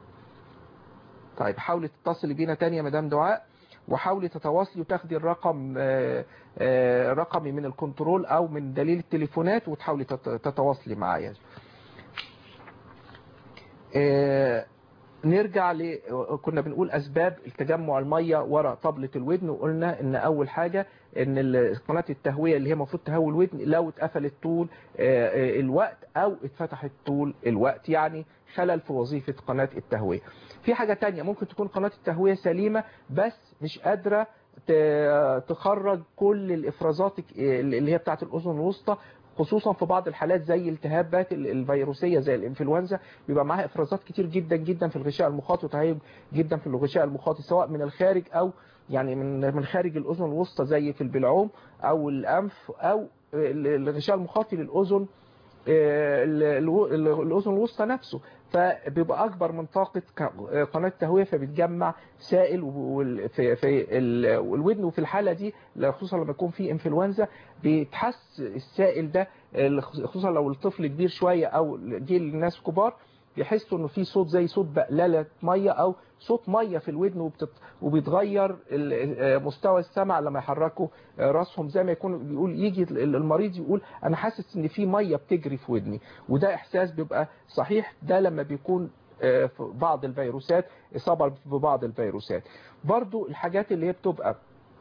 طيب حاولي تتصلي بينا تاني يا مدام دعاء وحاولي تتواصلي وتاخدي الرقم آه، آه، رقمي من الكنترول او من دليل التليفونات وتحاولي تت- تتواصلي معايا آه، نرجع ل كنا بنقول اسباب التجمع الميه ورا طبله الودن وقلنا ان اول حاجه ان ال- قناه التهويه اللي هي المفروض تهوي الودن لو اتقفلت طول آه، آه، الوقت او اتفتحت طول الوقت يعني خلل في وظيفه قناه التهويه في حاجه تانية ممكن تكون قناه التهويه سليمه بس مش قادره ت- تخرج كل الافرازات اللي هي بتاعه الاذن الوسطى خصوصا في بعض الحالات زي التهابات ال- الفيروسيه زي الانفلونزا بيبقى معاها افرازات كتير جدا جدا في الغشاء المخاطي وتهيج جدا في الغشاء المخاطي سواء من الخارج او يعني من من خارج الاذن الوسطى زي في البلعوم او الانف او ال- الغشاء المخاطي للاذن آه، ال- ال- ال- الاذن الوسطى نفسه فبيبقى اكبر من طاقه ك- قناه التهويه فبتجمع سائل وال- في في ال- الودن وفي الحاله دي خصوصا لما يكون في انفلونزا بيتحس السائل ده ال- خصوصا لو الطفل كبير شويه او جيل الناس كبار بيحسوا انه في صوت زي صوت بقلله ميه او صوت ميه في الودن وبتت... وبيتغير ال- آه، مستوى السمع لما يحركوا آه، راسهم زي ما يكون بيقول يجي ال- المريض يقول انا حاسس ان في ميه بتجري في ودني وده احساس بيبقى صحيح ده لما بيكون آه، في بعض الفيروسات اصابه ببعض الفيروسات برضو الحاجات اللي هي بتبقى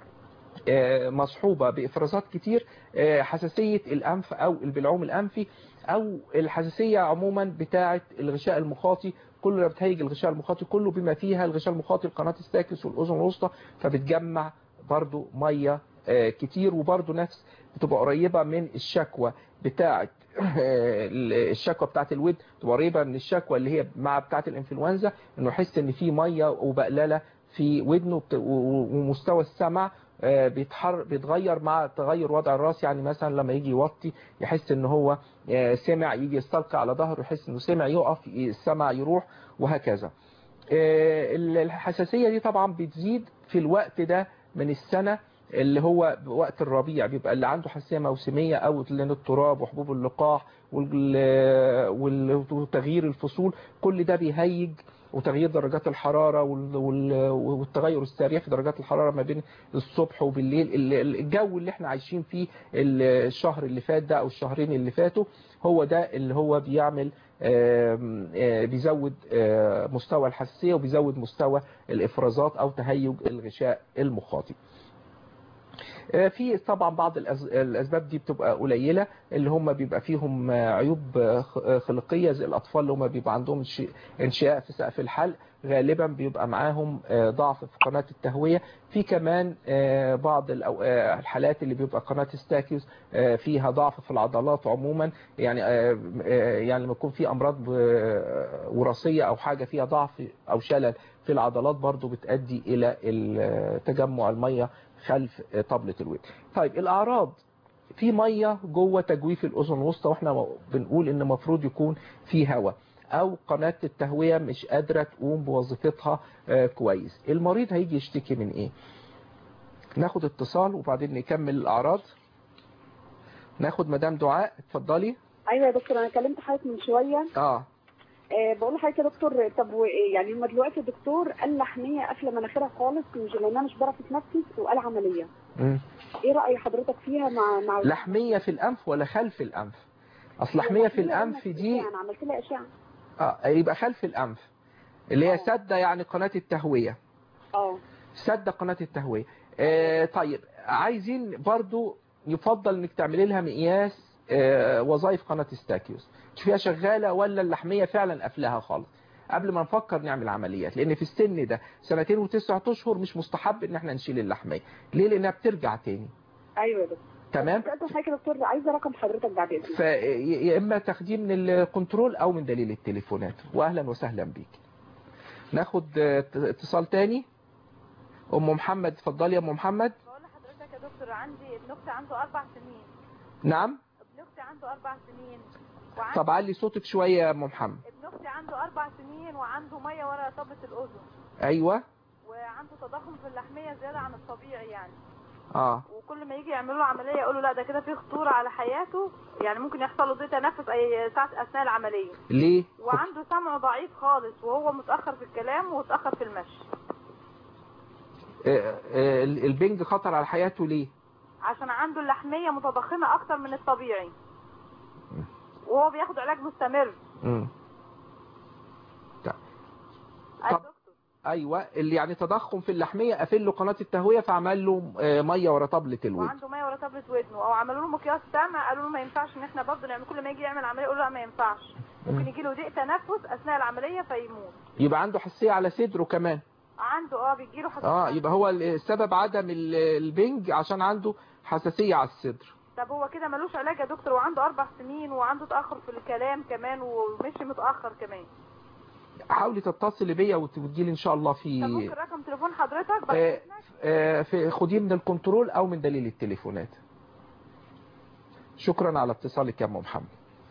آه، مصحوبة بإفرازات كتير آه، حساسية الأنف أو البلعوم الأنفي أو الحساسية عموما بتاعة الغشاء المخاطي كله اللي بتهيج الغشاء المخاطي كله بما فيها الغشاء المخاطي القناة الساكس والأذن الوسطى فبتجمع برضو مية آه، كتير وبرضو نفس بتبقى قريبة من الشكوى بتاعة آه، الشكوى بتاعة الود تبقى قريبة من الشكوى اللي هي مع بتاعة الانفلونزا انه يحس ان في مية وبقللة في ودنه وبت- و- ومستوى السمع آه، بيتحر بيتغير مع تغير وضع الراس يعني مثلا لما يجي يوطي يحس ان هو آه، سمع يجي يستلقى على ظهره يحس انه سمع يقف السمع يروح وهكذا آه، الحساسية دي طبعا بتزيد في الوقت ده من السنة اللي هو وقت الربيع بيبقى اللي عنده حساسية موسمية او لان التراب وحبوب اللقاح وال- وال- وتغيير الفصول كل ده بيهيج وتغيير درجات الحرارة وال- وال- والتغير السريع في درجات الحرارة ما بين الصبح وبالليل ال- ال- الجو اللي احنا عايشين فيه الشهر اللي فات ده او الشهرين اللي فاتوا هو ده اللي هو بيعمل آم، آه، بيزود آه، مستوى الحساسية وبيزود مستوى الافرازات او تهيج الغشاء المخاطي آه، في طبعا بعض الأز- الاسباب دي بتبقى قليله اللي هم بيبقى فيهم آه، عيوب آه، خ- آه، خلقيه زي الاطفال اللي هم بيبقى عندهم انش- انشاء في سقف الحلق غالبا بيبقى معاهم آه، ضعف في قناه التهويه في كمان آه، بعض الأو- آه، الحالات اللي بيبقى قناه ستاكيوس آه، فيها ضعف في العضلات عموما يعني آه، آه، يعني لما يكون في امراض آه، وراثيه او حاجه فيها ضعف او شلل في العضلات برضو بتؤدي الى ال- تجمع الميه خلف طبلة الودن طيب الأعراض في مية جوه تجويف الأذن الوسطى واحنا بنقول ان المفروض يكون في هواء او قناة التهوية مش قادرة تقوم بوظيفتها آه، كويس المريض هيجي يشتكي من ايه ناخد اتصال وبعدين نكمل الأعراض ناخد مدام دعاء اتفضلي ايوه يا دكتور انا كلمت حضرتك من شويه اه أه بقول لحضرتك يا دكتور طب وإيه؟ يعني هما دلوقتي الدكتور قال لحميه قافله مناخيرها خالص مش لانها مش بعرف تتنفس وقال عمليه مم. ايه راي حضرتك فيها مع مع لحمية في الأنف ولا خلف الأنف أصل لحمية في الأنف دي انا عملت لها اشعه اه يبقى خلف الأنف اللي هي سدة يعني قناة التهوية اه سد قناة التهوية آه طيب عايزين برضو يفضل انك تعملي لها مقياس آه وظائف قناة ستاكيوس تشوفيها شغالة ولا اللحمية فعلا قافلاها خالص قبل ما نفكر نعمل عمليات لان في السن ده سنتين وتسعة اشهر مش مستحب ان احنا نشيل اللحمية ليه لانها بترجع تاني ايوه يا دكتور تمام سالت حضرتك يا دكتور عايزه رقم حضرتك بعد اذنك فيا اما تاخديه من الكنترول او من دليل التليفونات واهلا وسهلا بيك ناخد آه، اتصال تاني ام محمد اتفضلي يا ام محمد بقول لحضرتك يا دكتور عندي ابن اختي عنده اربع سنين نعم ابن اختي عنده اربع سنين وعندي طب علي صوتك شوية يا ام محمد ابن اختي عنده اربع سنين وعنده ميه ورا طبلة الاذن ايوه وعنده تضخم في اللحميه زياده عن الطبيعي يعني اه وكل ما يجي يعملوا له عمليه يقولوا لا ده كده في خطوره على حياته يعني ممكن يحصل له ضيق تنفس اي ساعه اثناء العمليه ليه وعنده سمع ضعيف خالص وهو متاخر في الكلام ومتاخر في المشي آه، آه، البنج خطر على حياته ليه عشان عنده اللحميه متضخمه اكتر من الطبيعي وهو بياخد علاج مستمر مم. ايوه اللي يعني تضخم في اللحميه قافل له قناه التهويه فعمل له آه، ميه ورا طبله الود وعنده ميه ورا طبلة ودنه او عملوا له مقياس سمع قالوا له ما ينفعش ان احنا برضه نعمل كل ما يجي يعمل عمليه يقول له لا ما ينفعش ممكن يجي له ضيق تنفس اثناء العمليه فيموت يبقى عنده حساسيه على صدره كمان عنده اه بيجي له حساسيه اه يبقى هو السبب عدم ال- البنج عشان عنده حساسيه على الصدر طب هو كده ملوش علاج يا دكتور وعنده اربع سنين وعنده تاخر في الكلام كمان ومشي متاخر كمان حاولي تتصلي بيا وت- وتجيلي ان شاء الله في طب ممكن رقم تليفون حضرتك بعد آه، إذنك؟ آه، في خديه من الكنترول او من دليل التليفونات شكرا على اتصالك يا ام محمد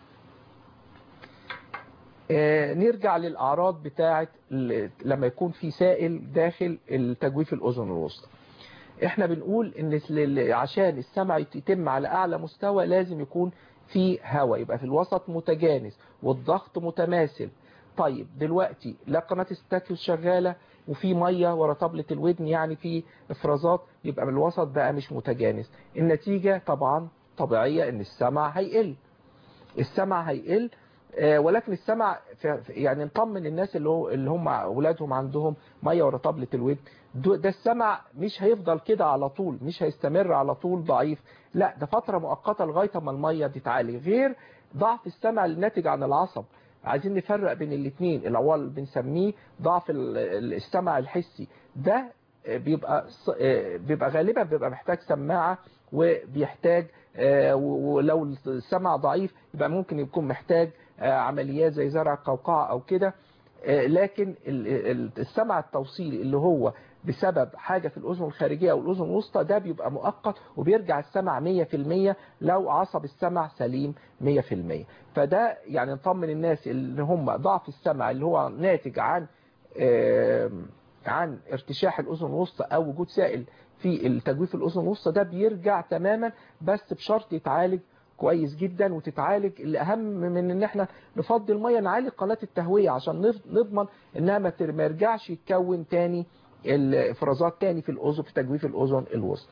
آه، نرجع للاعراض بتاعه ال- لما يكون في سائل داخل التجويف الاذن الوسطى احنا بنقول ان ال- عشان السمع يتم على اعلى مستوى لازم يكون في هواء يبقى في الوسط متجانس والضغط متماثل طيب دلوقتي لا قناة الستاكيوس شغالة وفي مية ورا طبلة الودن يعني في افرازات يبقى من الوسط بقى مش متجانس النتيجة طبعا طبيعية ان السمع هيقل السمع هيقل آه، ولكن السمع في- في- يعني نطمن الناس اللي هو اللي هم اولادهم عندهم ميه ورا طبله الودن دو- ده السمع مش هيفضل كده على طول مش هيستمر على طول ضعيف لا ده فتره مؤقته لغايه ما الميه تتعالج غير ضعف السمع الناتج عن العصب عايزين نفرق بين الاثنين الاول بنسميه ضعف ال- ال- السمع الحسي ده آه، بيبقى ص- آه، بيبقى غالبا بيبقى محتاج سماعه وبيحتاج آه، و- ولو السمع ضعيف يبقى ممكن يكون محتاج آه، عمليات زي زرع القوقعة أو كده آه، لكن ال- ال- السمع التوصيلي اللي هو بسبب حاجة في الأذن الخارجية أو الأذن الوسطى ده بيبقى مؤقت وبيرجع السمع 100% لو عصب السمع سليم 100% فده يعني نطمن الناس اللي هم ضعف السمع اللي هو ناتج عن آم، عن ارتشاح الأذن الوسطى أو وجود سائل في التجويف الأذن الوسطى ده بيرجع تماما بس بشرط يتعالج كويس جدا وتتعالج الأهم من ان احنا نفضي المية نعالج قناة التهوية عشان نف- نضمن انها ما تر- ما يرجعش يتكون تاني الافرازات تاني في الأذن في تجويف الأذن الوسطى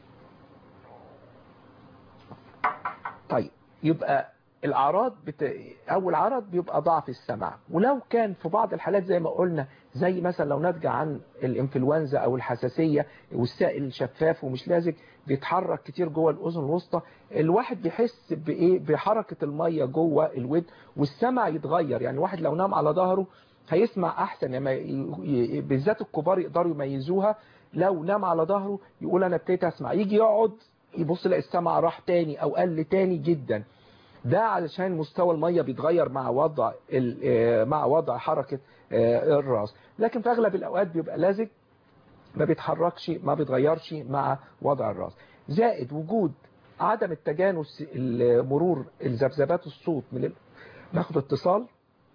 طيب يبقى الأعراض بت... أول عرض بيبقى ضعف السمع ولو كان في بعض الحالات زي ما قلنا زي مثلا لو ناتجه عن الانفلونزا أو الحساسية والسائل شفاف ومش لازق بيتحرك كتير جوه الأذن الوسطى الواحد بيحس بإيه بحركة المية جوه الود والسمع يتغير يعني واحد لو نام على ظهره هيسمع أحسن يعني ي- ي- بالذات الكبار يقدروا يميزوها لو نام على ظهره يقول أنا ابتديت أسمع يجي يقعد يبص يلاقي السمع راح تاني أو قل تاني جدا ده علشان مستوى المية بيتغير مع وضع ال- آه، مع وضع حركة آه، الراس لكن في أغلب الأوقات بيبقى لازق ما بيتحركش ما بيتغيرش مع وضع الراس زائد وجود عدم التجانس ال- مرور الذبذبات الصوت من ال... ناخد اتصال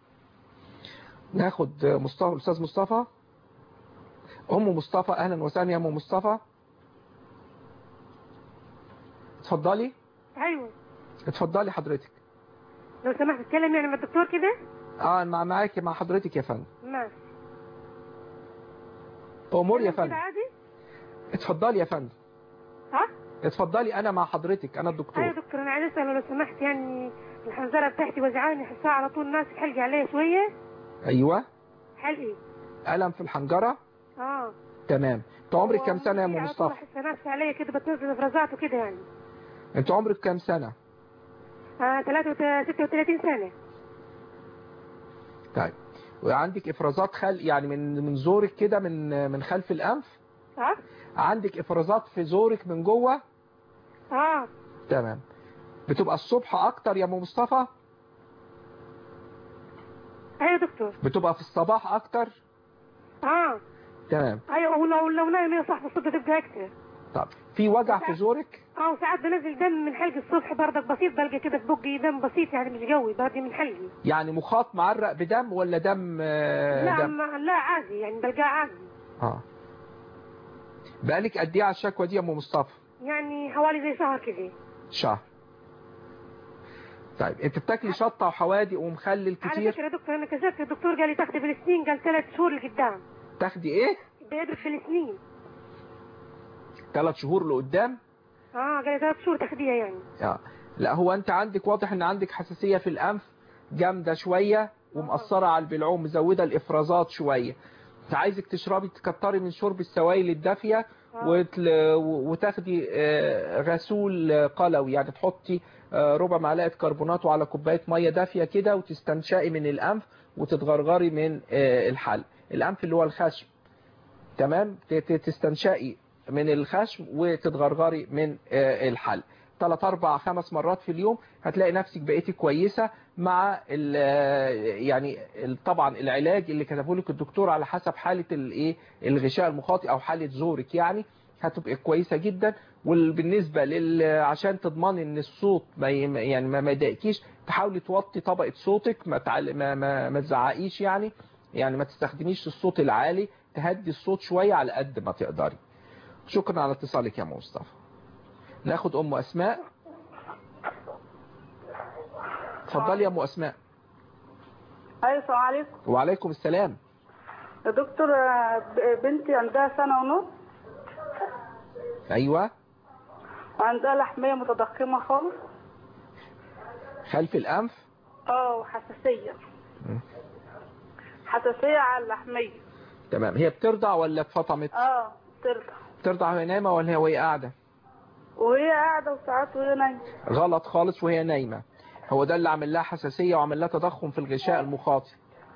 ناخد مصطفى الاستاذ مصطفى ام مصطفى اهلا وسهلا يا ام مصطفى اتفضلي ايوه اتفضلي حضرتك لو سمحت تتكلم يعني مع الدكتور كده اه مع معاكي مع حضرتك يا فندم ماشي امور يا كده فندم عادي اتفضلي يا فندم ها اتفضلي انا مع حضرتك انا ايوه الدكتور دكتور انا عايز اسال لو سمحت يعني الحنجره بتاعتي وجعاني حسها على طول ناس حلقي عليا شويه ايوه حلقي الم في الحنجره اه تمام انت عمرك كام سنه يا ام على طول مصطفى احس نفسي عليا كده بتنزل افرازات وكده يعني انت عمرك كام سنه اه 36 سنه طيب وعندك افرازات خل يعني من من زورك كده من من خلف الانف ها عندك افرازات في زورك من جوه اه تمام بتبقى الصبح اكتر يا ام مصطفى ايوه دكتور بتبقى في الصباح اكتر اه تمام ايوه ولو لو نايم يا صاحبي الصبح تبقى اكتر طب في وجع في زورك اه وساعات بنزل دم من حلقي الصبح بردك بسيط بلقى كده في بقي دم بسيط يعني مش قوي بردي من حلقي يعني مخاط معرق بدم ولا دم آه، لا دم ما لا عادي يعني بلقاه عادي اه بقالك قد ايه على الشكوى دي يا ام مصطفى يعني حوالي زي شهر كده شهر طيب انت بتاكلي شطه وحوادق ومخلل على كتير فكره يا دكتور انا كشفت الدكتور قال لي تاخدي بالسنين قال ثلاث شهور لقدام تاخدي ايه بيدرس بالسنين ثلاث شهور لقدام اه قال لي ثلاث شهور تاخديها يعني اه لا هو انت عندك واضح ان عندك حساسية في الانف جامدة شوية ومأثرة على البلعوم مزودة الافرازات شوية عايزك تشربي تكتري من شرب السوائل الدافيه آه. وتل- وتاخدي آه، غسول قلوي يعني تحطي آه، ربع معلقه كربونات على كوبايه ميه دافيه كده وتستنشقي من الانف وتتغرغري من آه، الحلق الانف اللي هو الخشم تمام ت- ت- تستنشقي من الخشم وتتغرغري من آه، الحلق ثلاث اربع خمس مرات في اليوم هتلاقي نفسك بقيتي كويسه مع ال يعني ال- طبعا العلاج اللي كتبه لك الدكتور على حسب حاله الايه الغشاء المخاطي او حاله زورك يعني هتبقى كويسه جدا وبالنسبه لل عشان تضمني ان الصوت ما ي- يعني ما ما يضايقكيش تحاولي توطي طبقه صوتك ما تعل... ما ما, ما تزعقيش يعني يعني ما تستخدميش الصوت العالي تهدي الصوت شويه على قد ما تقدري شكرا على اتصالك يا مصطفى ناخد ام اسماء اتفضلي يا ام اسماء ايوه السلام عليكم وعليكم السلام يا دكتور آه، ب- بنتي عندها سنه ونص ايوه وعندها لحميه متضخمه خالص خلف الانف اه وحساسيه حساسيه على اللحميه تمام هي بترضع ولا اتفطمت اه ترضع بترضع وهي نايمه ولا هي وهي قاعده وهي قاعده وساعات وهي نايمه غلط خالص وهي نايمه هو ده اللي عامل لها حساسيه وعامل لها تضخم في الغشاء المخاطي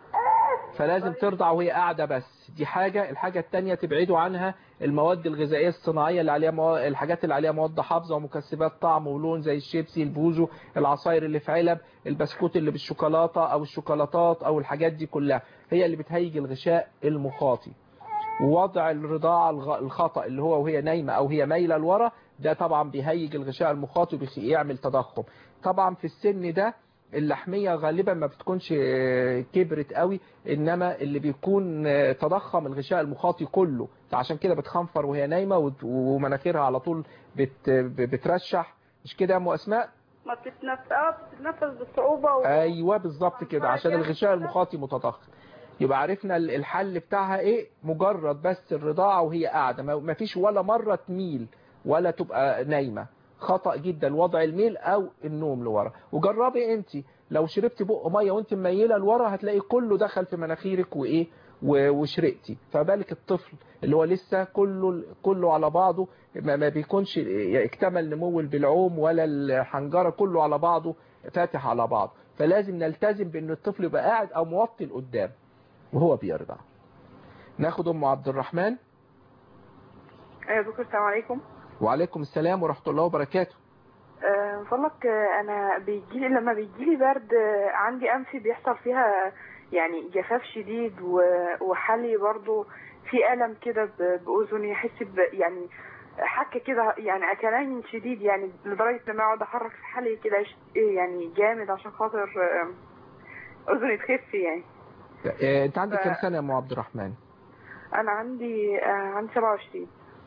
فلازم ترضع وهي قاعده بس دي حاجه الحاجه الثانيه تبعدوا عنها المواد الغذائيه الصناعيه اللي عليها مو... الحاجات اللي عليها مواد حافظه ومكسبات طعم ولون زي الشيبسي البوزو العصاير اللي في علب البسكوت اللي بالشوكولاته او الشوكولاتات او الحاجات دي كلها هي اللي بتهيج الغشاء المخاطي ووضع الرضاعة الغ- الخطأ اللي هو وهي نايمة أو هي مايلة لورا ده طبعا بيهيج الغشاء المخاطي وبيعمل تضخم طبعا في السن ده اللحمية غالبا ما بتكونش آه، كبرت قوي إنما اللي بيكون آه، تضخم الغشاء المخاطي كله فعشان كده بتخنفر وهي نايمة وت- ومناخيرها على طول بت بترشح مش كده يا أم أسماء؟ ما بتتنفس اه بتتنفس بصعوبه و... ايوه بالظبط كده عشان الغشاء المخاطي متضخم يبقى عرفنا ال- الحل بتاعها ايه مجرد بس الرضاعه وهي قاعده ما ما فيش ولا مره تميل ولا تبقى نايمه خطا جدا وضع الميل او النوم لورا وجربي انت لو شربتي بق ميه وانت مميله لورا هتلاقي كله دخل في مناخيرك وايه و- وشرقتي فبالك الطفل اللي هو لسه كله كله على بعضه ما ما بيكونش اكتمل نمو البلعوم ولا الحنجره كله على بعضه فاتح على بعض فلازم نلتزم بان الطفل يبقى قاعد او موطي لقدام وهو بيرضع ناخد ام عبد الرحمن ايوه يا دكتور السلام عليكم وعليكم السلام ورحمه الله وبركاته آه، من فضلك آه، انا بيجيلي لما بيجيلي برد آه، عندي انفي بيحصل فيها يعني جفاف شديد و- وحالي برضو في الم كده ب- باذني احس ب يعني حكه كده يعني اكلان شديد يعني لدرجه لما اقعد احرك في حالي كده يش- يعني جامد عشان خاطر آه، اذني تخف يعني آه، انت عندك ف- كام سنه يا ام عبد الرحمن انا عندي آه، عندي 27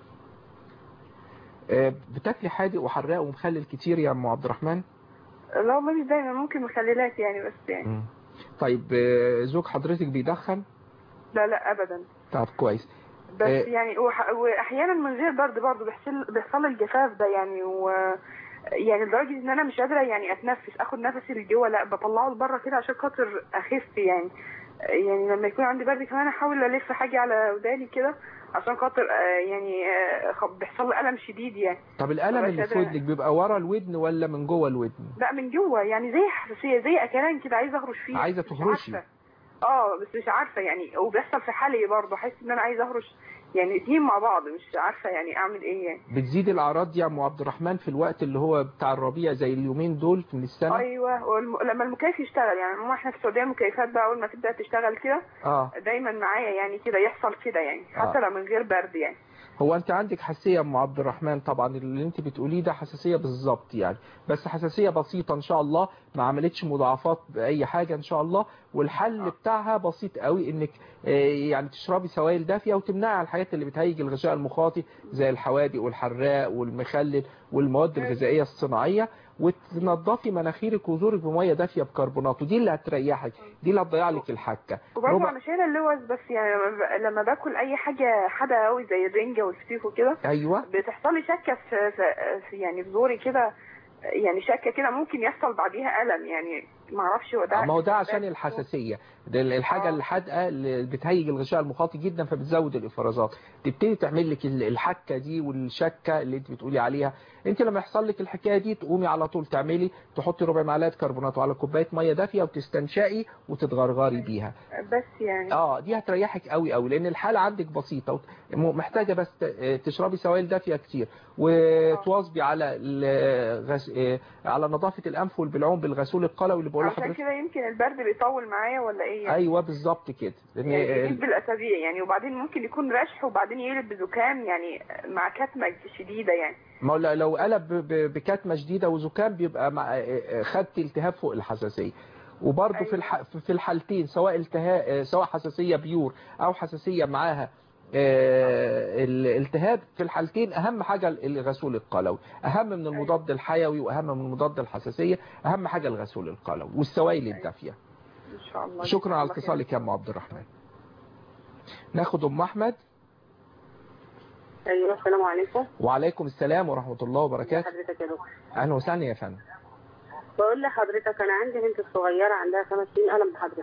آه، بتاكلي حادق وحراق ومخلل كتير يا ام عبد الرحمن لا ما مش دايما ممكن مخللات يعني بس يعني طيب آه، زوج حضرتك بيدخن لا لا ابدا طب كويس بس آه، يعني وح- واحيانا من غير برد برضه بيحصل بيحصل لي الجفاف ده يعني و يعني لدرجه ان انا مش قادره يعني اتنفس اخد نفسي لجوه لا بطلعه لبره كده عشان خاطر اخف يعني يعني لما يكون عندي برد كمان احاول الف حاجه على وداني كده عشان خاطر آه، يعني آه، خ- بيحصل لي الم شديد يعني طب الالم مبقاش اللي في قادرة- ودنك بيبقى ورا الودن ولا من جوه الودن لا من جوه يعني زي حساسيه زي اكلان كده عايزه اهرش فيه عايزه مش تهرشي عارفة. اه بس مش عارفه يعني وبيحصل في حالي برضه احس ان انا عايزه اهرش يعني اتنين مع بعض مش عارفه يعني اعمل ايه يعني بتزيد الاعراض دي يا ام عبد الرحمن في الوقت اللي هو بتاع الربيع زي اليومين دول من السنه ايوه والم... لما المكيف يشتغل يعني ما احنا في السعوديه المكيفات بقى اول ما تبدا تشتغل كده اه دايما معايا يعني كده يحصل كده يعني حتى آه. لو من غير برد يعني هو انت عندك حساسيه يا ام عبد الرحمن طبعا اللي انت بتقوليه ده حساسيه بالظبط يعني بس حساسيه بسيطه ان شاء الله ما عملتش مضاعفات باي حاجه ان شاء الله والحل بتاعها بسيط قوي انك آه، يعني تشربي سوائل دافيه وتمنعي على الحاجات اللي بتهيج الغشاء المخاطي زي الحوادق والحراق والمخلل والمواد الغذائيه الصناعيه وتنضفي مناخيرك وزورك بميه دافيه بكربونات ودي اللي هتريحك دي اللي هتضيع لك الحكه وبرضه ربع- انا شايله اللوز بس يعني لما, ب... لما باكل اي حاجه حادقه قوي زي الرنجه والفسيخ وكده ايوه بتحصل لي شكه في, في... في يعني في زوري كده يعني شكه كده ممكن يحصل بعديها الم يعني ما اعرفش هو ده ما هو ده عشان الحساسية ده الحاجة الحادقة اللي بتهيج الغشاء المخاطي جدا فبتزود الافرازات تبتدي تعمل لك ال- الحكة دي والشكة اللي انت بتقولي عليها انت لما يحصل لك الحكاية دي تقومي على طول تعملي تحطي ربع معلقة كربونات على كوباية مية دافية وتستنشقي وتتغرغري بيها بس يعني اه دي هتريحك قوي قوي لان الحالة عندك بسيطة وت- م- محتاجة بس ت- آه، تشربي سوائل دافية كتير وتواظبي على الغس... آه، على نظافة الانف والبلعوم بالغسول القلوي اللي بقول عشان لحضرتك كده يمكن البرد بيطول معايا ولا ايه يعني ايوه بالظبط كده لان يعني آه، يقلب بالاسابيع يعني وبعدين ممكن يكون رشح وبعدين يقلب بزكام يعني مع كتمه شديده يعني ما هو لو قلب ب- ب- بكتمة شديدة وزكام بيبقى مع خدت التهاب فوق الحساسية وبرضه في الح... في الحالتين سواء التهاب سواء حساسية بيور او حساسية معاها آه، الالتهاب في الحالتين اهم حاجة الغسول القلوي اهم من المضاد الحيوي واهم من مضاد الحساسية اهم حاجة الغسول القلوي والسوائل الدافية ان شاء الله شكرا على الله خير. اتصالك يا ام عبد الرحمن ناخد ام احمد ايوه السلام عليكم وعليكم السلام ورحمة الله وبركاته حضرتك يا دكتور اهلا وسهلا يا فندم بقول لحضرتك انا عندي بنت صغيره عندها خمس سنين انا بحضرتك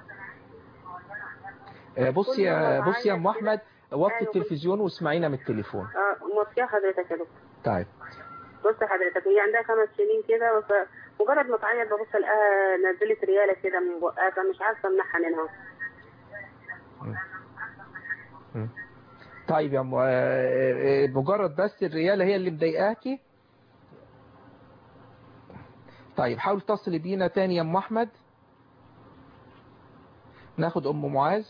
آه، بصي كل يا مرة بصي يا ام بعيط احمد وطي أيوة. التلفزيون واسمعينا من التليفون اه موصيه حضرتك يا دكتور طيب بص حضرتك هي عندها خمس سنين كده فمجرد ما تعيط ببص الاقيها نزلت رياله كده من بقها فمش عارفه امنعها منها طيب يا ام آه، آه، مجرد بس الرياله هي اللي مضايقاكي طيب حاول اتصلي بينا تاني يا ام احمد ناخد ام معاذ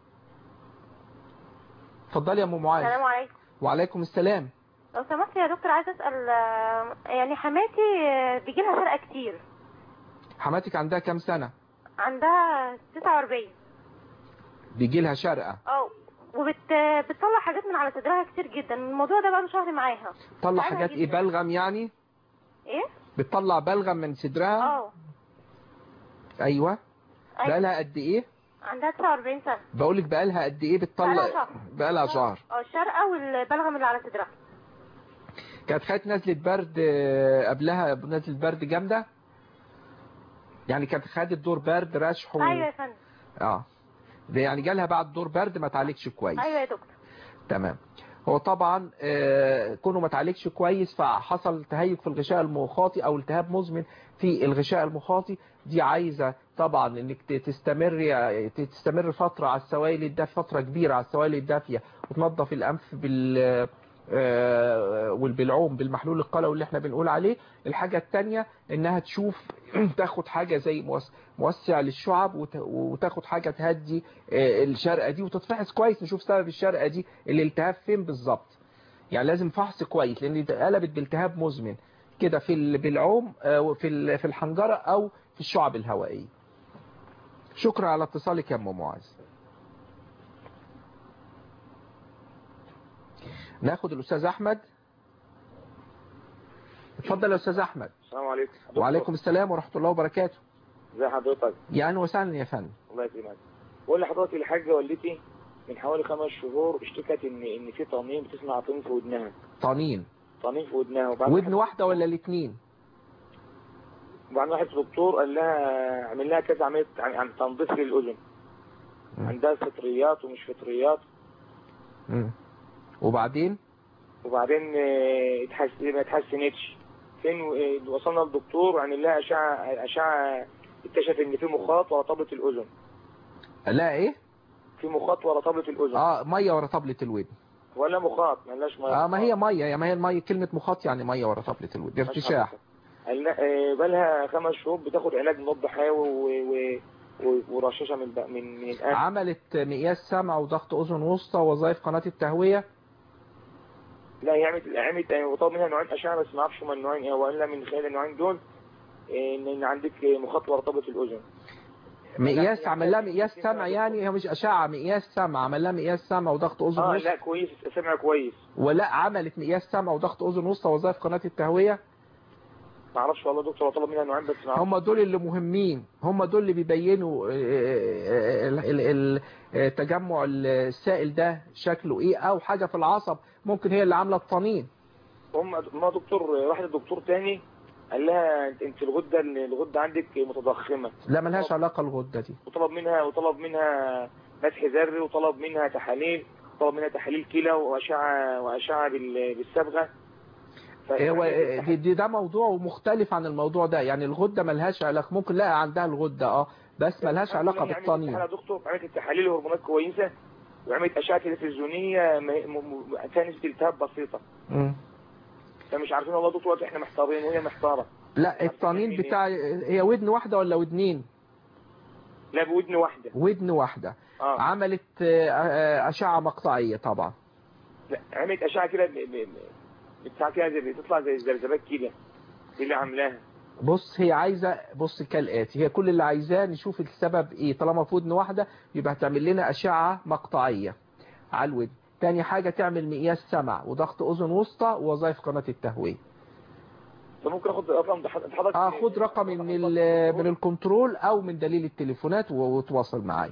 اتفضلي يا ام معاذ السلام عليكم وعليكم السلام لو سمحت يا دكتور عايزه اسال آه، يعني حماتي آه، بيجي لها شرقه كتير حماتك عندها كام سنه عندها 49 بيجي لها شرقه اه وبت بتطلع حاجات من على صدرها كتير جدا الموضوع ده بقى له شهر معاها طلع تعبها حاجات ايه جداً. بلغم يعني ايه بتطلع بلغم من صدرها اه ايوه أيوة. بقالها قد ايه عندها 49 سنه بقولك بقالها قد ايه بقالها بتطلع شهر. بقالها شهر اه الشرقه والبلغم اللي على صدرها كانت خدت نزلة برد آه، قبلها نزلة برد جامدة يعني كانت خدت دور برد رشح و... ايوه يا فندم اه ده يعني جالها بعد دور برد ما تعالجش كويس ايوه يا دكتور تمام هو طبعا آه، كونه ما تعالجش كويس فحصل تهيج في الغشاء المخاطي او التهاب مزمن في الغشاء المخاطي دي عايزة طبعا انك ت- تستمر تستمر فترة على السوائل الدافية فترة كبيرة على السوائل الدافية وتنظف الانف بال آه، والبلعوم بالمحلول القلوي اللي احنا بنقول عليه الحاجة التانية انها تشوف تاخد حاجة زي موس- موسع للشعب وت- وتاخد حاجة تهدي آه، الشرقة دي وتتفحص كويس نشوف سبب الشرقة دي الالتهاب فين بالظبط يعني لازم فحص كويس لان دي قلبت بالتهاب مزمن كده في البلعوم آه، وفي ال- في الحنجرة او في الشعب الهوائية شكرا على اتصالك يا ام معاذ ناخد الاستاذ احمد اتفضل يا استاذ احمد السلام عليكم وعليكم السلام ورحمة الله وبركاته ازي حضرتك يعني وسهلا يا فندم الله يكرمك بقول لحضرتك الحاجه والدتي من حوالي خمس شهور اشتكت ان ان في طنين بتسمع طين في ودنها طنين طنين في ودنها وبعد ودن واحدة ولا الاثنين وبعدين واحد دكتور قال لها عمل لها كذا عمليه عن عن تنظيف للاذن عندها فطريات ومش فطريات مم. وبعدين وبعدين آه، اتحس- ما اتحسنتش فين آه، وصلنا للدكتور عمل لها اشعه اشعه اكتشف ان في مخاط ورا طبله الاذن لا ايه في مخاط ورا طبله الاذن اه مية ورا طبلة الودن ولا مخاط ملاش ميه اه ما هي مية يا ما هي المية كلمة مخاط يعني مية ورا طبلة الودن ارتشاح قال لا، آه، بقالها خمس شهور بتاخد علاج مضاد حيوي و- و- و- ورشاشه من بق- من من الانف عملت مقياس سمع وضغط اذن وسطى وظائف قناة التهوية لا هي عملت عملت يعني وطلب منها نوعين اشعه بس ما اعرفش هما النوعين ايه وقال لها من خلال النوعين دول آه، ان إن عندك مخاط ورا طبله الاذن مقياس عمل لها مقياس سمع يعني هي مش اشعة مقياس سمع عمل لها مقياس سمع وضغط اذن اه وسطى لا كويس سمع كويس ولا عملت مقياس سمع وضغط اذن وسطى وظائف قناة التهوية ما اعرفش والله دكتور هو طلب منها نوعين بس ما اعرفش هم دول اللي مهمين هم دول اللي بيبينوا آه، آه، ال- ال- ال- آه، تجمع السائل ده شكله ايه او حاجة في العصب ممكن هي اللي عاملة الطنين هم ما دكتور واحد دكتور تاني قال لها انت انت الغده الغده عندك متضخمه لا ملهاش علاقة الغدة دي وطلب منها وطلب منها مسح ذري وطلب منها تحاليل طلب منها تحاليل كلى واشعه واشعه بال- بالصبغه هو دي, دي ده موضوع مختلف عن الموضوع ده يعني الغدة ملهاش علاقة ممكن لا عندها الغدة اه بس ملهاش علاقة بالطنين يا دكتور عملت التحاليل وهرمونات كويسه وعملت اشعه تلفزيونيه م- م- م- فيها نسبه التهاب بسيطه مم. فمش عارفين والله دكتور احنا محتارين وهي محتاره لا الطنين بتاع هي ودن واحدة ولا ودنين لا بودن واحده ودن واحدة اه عملت آه، آه، أشعة مقطعية طبعا لا عملت اشعه كده ب- ب- ب- بتاع كده زي بتطلع زي الذبذبات كده دي اللي عاملاها بص هي عايزة بص كالآتي هي كل اللي عايزاه نشوف السبب ايه طالما في ودن واحدة يبقى هتعمل لنا أشعة مقطعية على الودن تاني حاجة تعمل مقياس سمع وضغط أذن وسطى ووظائف قناة التهوية فممكن اخد رقم ده حضرتك اه خد رقم من ال- من الكنترول او من دليل التليفونات و- وتواصل معايا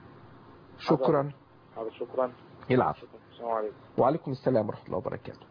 شكرا حاضر شكرا العفو السلام عليكم وعليكم السلام ورحمة الله وبركاته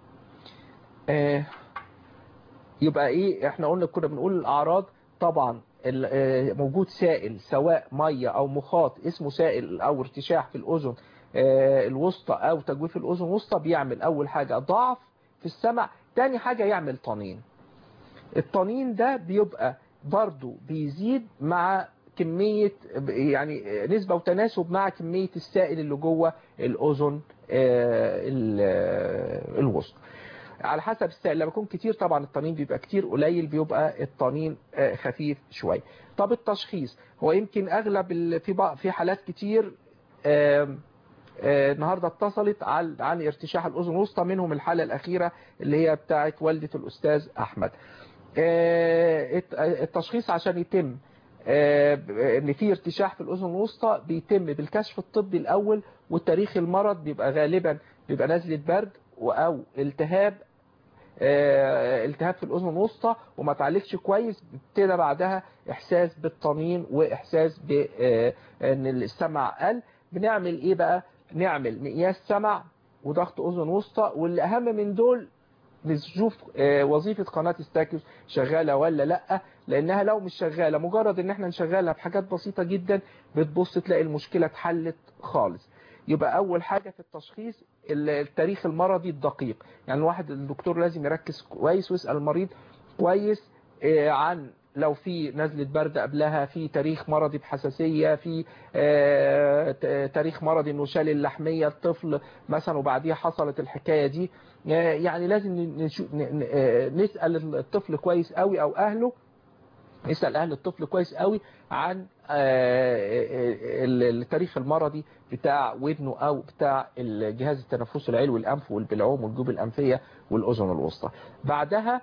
آه يبقى ايه احنا قلنا كنا بنقول الاعراض طبعا ال- آه، موجود سائل سواء مية او مخاط اسمه سائل او ارتشاح في الاذن آه، الوسطى او تجويف الاذن الوسطى بيعمل اول حاجة ضعف في السمع تاني حاجة يعمل طنين الطنين ده بيبقى برضو بيزيد مع كمية يعني نسبة وتناسب مع كمية السائل اللي جوه الأذن آه، ال- آه، الوسطى على حسب السائل لما يكون كتير طبعا الطنين بيبقى كتير قليل بيبقى الطنين آه، خفيف شوية طب التشخيص هو يمكن أغلب ال- في بق- في حالات كتير آم، آه، النهاردة اتصلت عن عن ارتشاح الأذن الوسطى منهم الحالة الأخيرة اللي هي بتاعت والدة الأستاذ أحمد آه، الت- التشخيص عشان يتم آه، ان في ارتشاح في الاذن الوسطى بيتم بالكشف الطبي الاول والتاريخ المرض بيبقى غالبا بيبقى نزله برد و- او التهاب آه، التهاب في الاذن الوسطى وما تعالجش كويس ابتدى بعدها احساس بالطنين واحساس بان السمع قل بنعمل ايه بقى نعمل مقياس سمع وضغط اذن وسطى واللي اهم من دول نشوف آه، وظيفة قناة ستاكيوس شغالة ولا لا لانها لو مش شغالة مجرد ان احنا نشغلها بحاجات بسيطة جدا بتبص تلاقي المشكلة اتحلت خالص يبقى اول حاجة في التشخيص ال- التاريخ المرضي الدقيق يعني الواحد الدكتور لازم يركز كويس ويسأل المريض كويس آه، عن لو في نزلة برد قبلها في تاريخ مرضي بحساسية في آه، ت- تاريخ مرضي انه شال اللحمية الطفل مثلا وبعديها حصلت الحكاية دي آه، يعني لازم نشو- ن- ن- آه، نسأل الطفل كويس قوي او اهله نسأل اهل الطفل كويس قوي عن آه، ال- التاريخ المرضي بتاع ودنه او بتاع الجهاز التنفسي العلوي الانف والبلعوم والجيوب الانفية والاذن الوسطى بعدها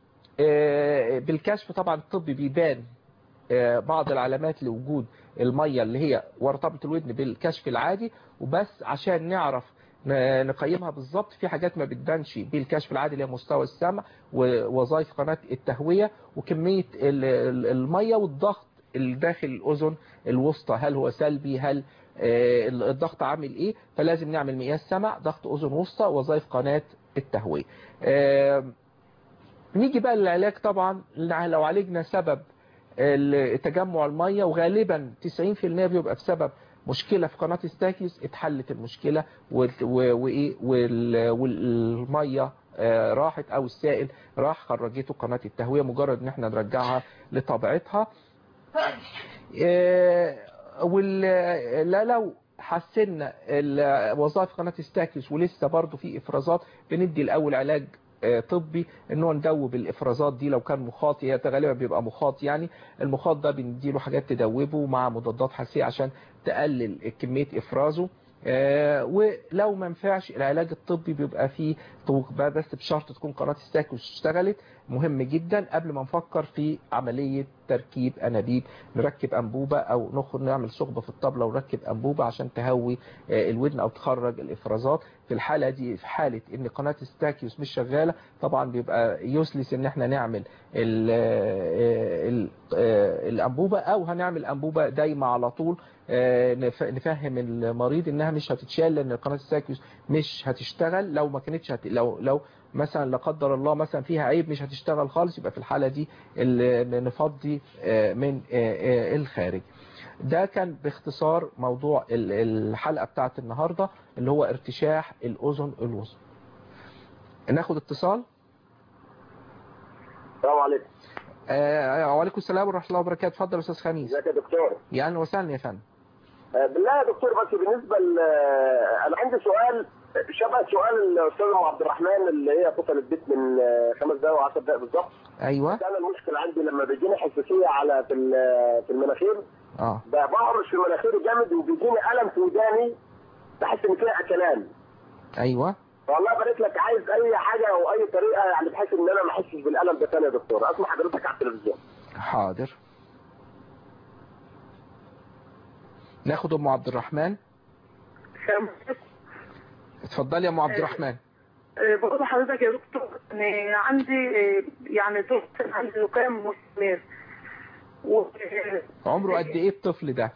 آه، بالكشف طبعا الطبي بيبان آه، بعض العلامات لوجود المية اللي هي ورطبة الودن بالكشف العادي وبس عشان نعرف ن- نقيمها بالظبط في حاجات ما بتبانش بالكشف العادي اللي هي مستوى السمع ووظائف قناة التهوية وكمية ال- ال- المية والضغط الداخل الأذن الوسطى هل هو سلبي هل آه، الضغط عامل ايه فلازم نعمل مقياس سمع ضغط أذن وسطى وظائف قناة التهوية آه، نيجي بقى للعلاج طبعا لو عالجنا سبب ال- تجمع المية وغالبا 90% بيبقى بسبب مشكلة في قناة ستاكيوس اتحلت المشكلة وال- و- وإيه وال- والمية آه، راحت او السائل راح خرجته قناة التهوية مجرد ان احنا نرجعها لطبيعتها آه، وال لا لو حسنا ال- وظائف قناة ستاكيوس ولسه برضو في افرازات بندي الاول علاج آه، طبي ان هو ندوب الافرازات دي لو كان مخاط هي غالبا بيبقى مخاط يعني المخاط ده بنديله حاجات تدوبه مع مضادات حساسيه عشان تقلل كميه افرازه آه، ولو ما نفعش العلاج الطبي بيبقى فيه طوق بقى بس بشرط تكون قناه الساكوس اشتغلت مهم جدا قبل ما نفكر في عمليه تركيب انابيب نركب انبوبه او نخرج نعمل ثقبه في الطبله ونركب انبوبه عشان تهوي آه، الودن او تخرج الافرازات في الحاله دي في حاله ان قناه الستاكيوس مش شغاله طبعا بيبقى يسلس ان احنا نعمل ال ال الانبوبه او هنعمل انبوبه دايمه على طول آه، نف- نفهم المريض انها مش هتتشال لان قناه الساكيوس مش هتشتغل لو ما كانتش هت... لو لو مثلا لا قدر الله مثلا فيها عيب مش هتشتغل خالص يبقى في الحالة دي ال- نفضي آه، من آه، آه، الخارج ده كان باختصار موضوع ال- الحلقة بتاعت النهاردة اللي هو ارتشاح الأذن الوسطى ناخد اتصال السلام عليكم آه، وعليكم السلام ورحمة الله وبركاته اتفضل يا أستاذ خميس ازيك يا دكتور يا أهلا وسهلا يا فندم آه، بالله يا دكتور بس بالنسبه ل آه، انا عندي سؤال شبه سؤال الاستاذ ام عبد الرحمن اللي هي اتصلت بيك من آه، خمس دقائق وعشر دقائق بالظبط أيوة بس انا المشكله عندي لما بيجيني حساسيه على في ال- في المناخير اه بهرش في مناخيري جامد وبيجيني الم في وداني بحس ان فيها اكلان أيوة والله بارك لك عايز اي حاجه او اي طريقه يعني بحيث ان انا ما احسش بالالم ده تاني يا دكتور اسمع حضرتك على التلفزيون حاضر ناخد أم عبد الرحمن اتفضلي يا أم عبد الرحمن آه، بقول لحضرتك يا دكتور إن عندي آه، يعني طفل عندي زكام مستمر و عمره قد إيه الطفل ده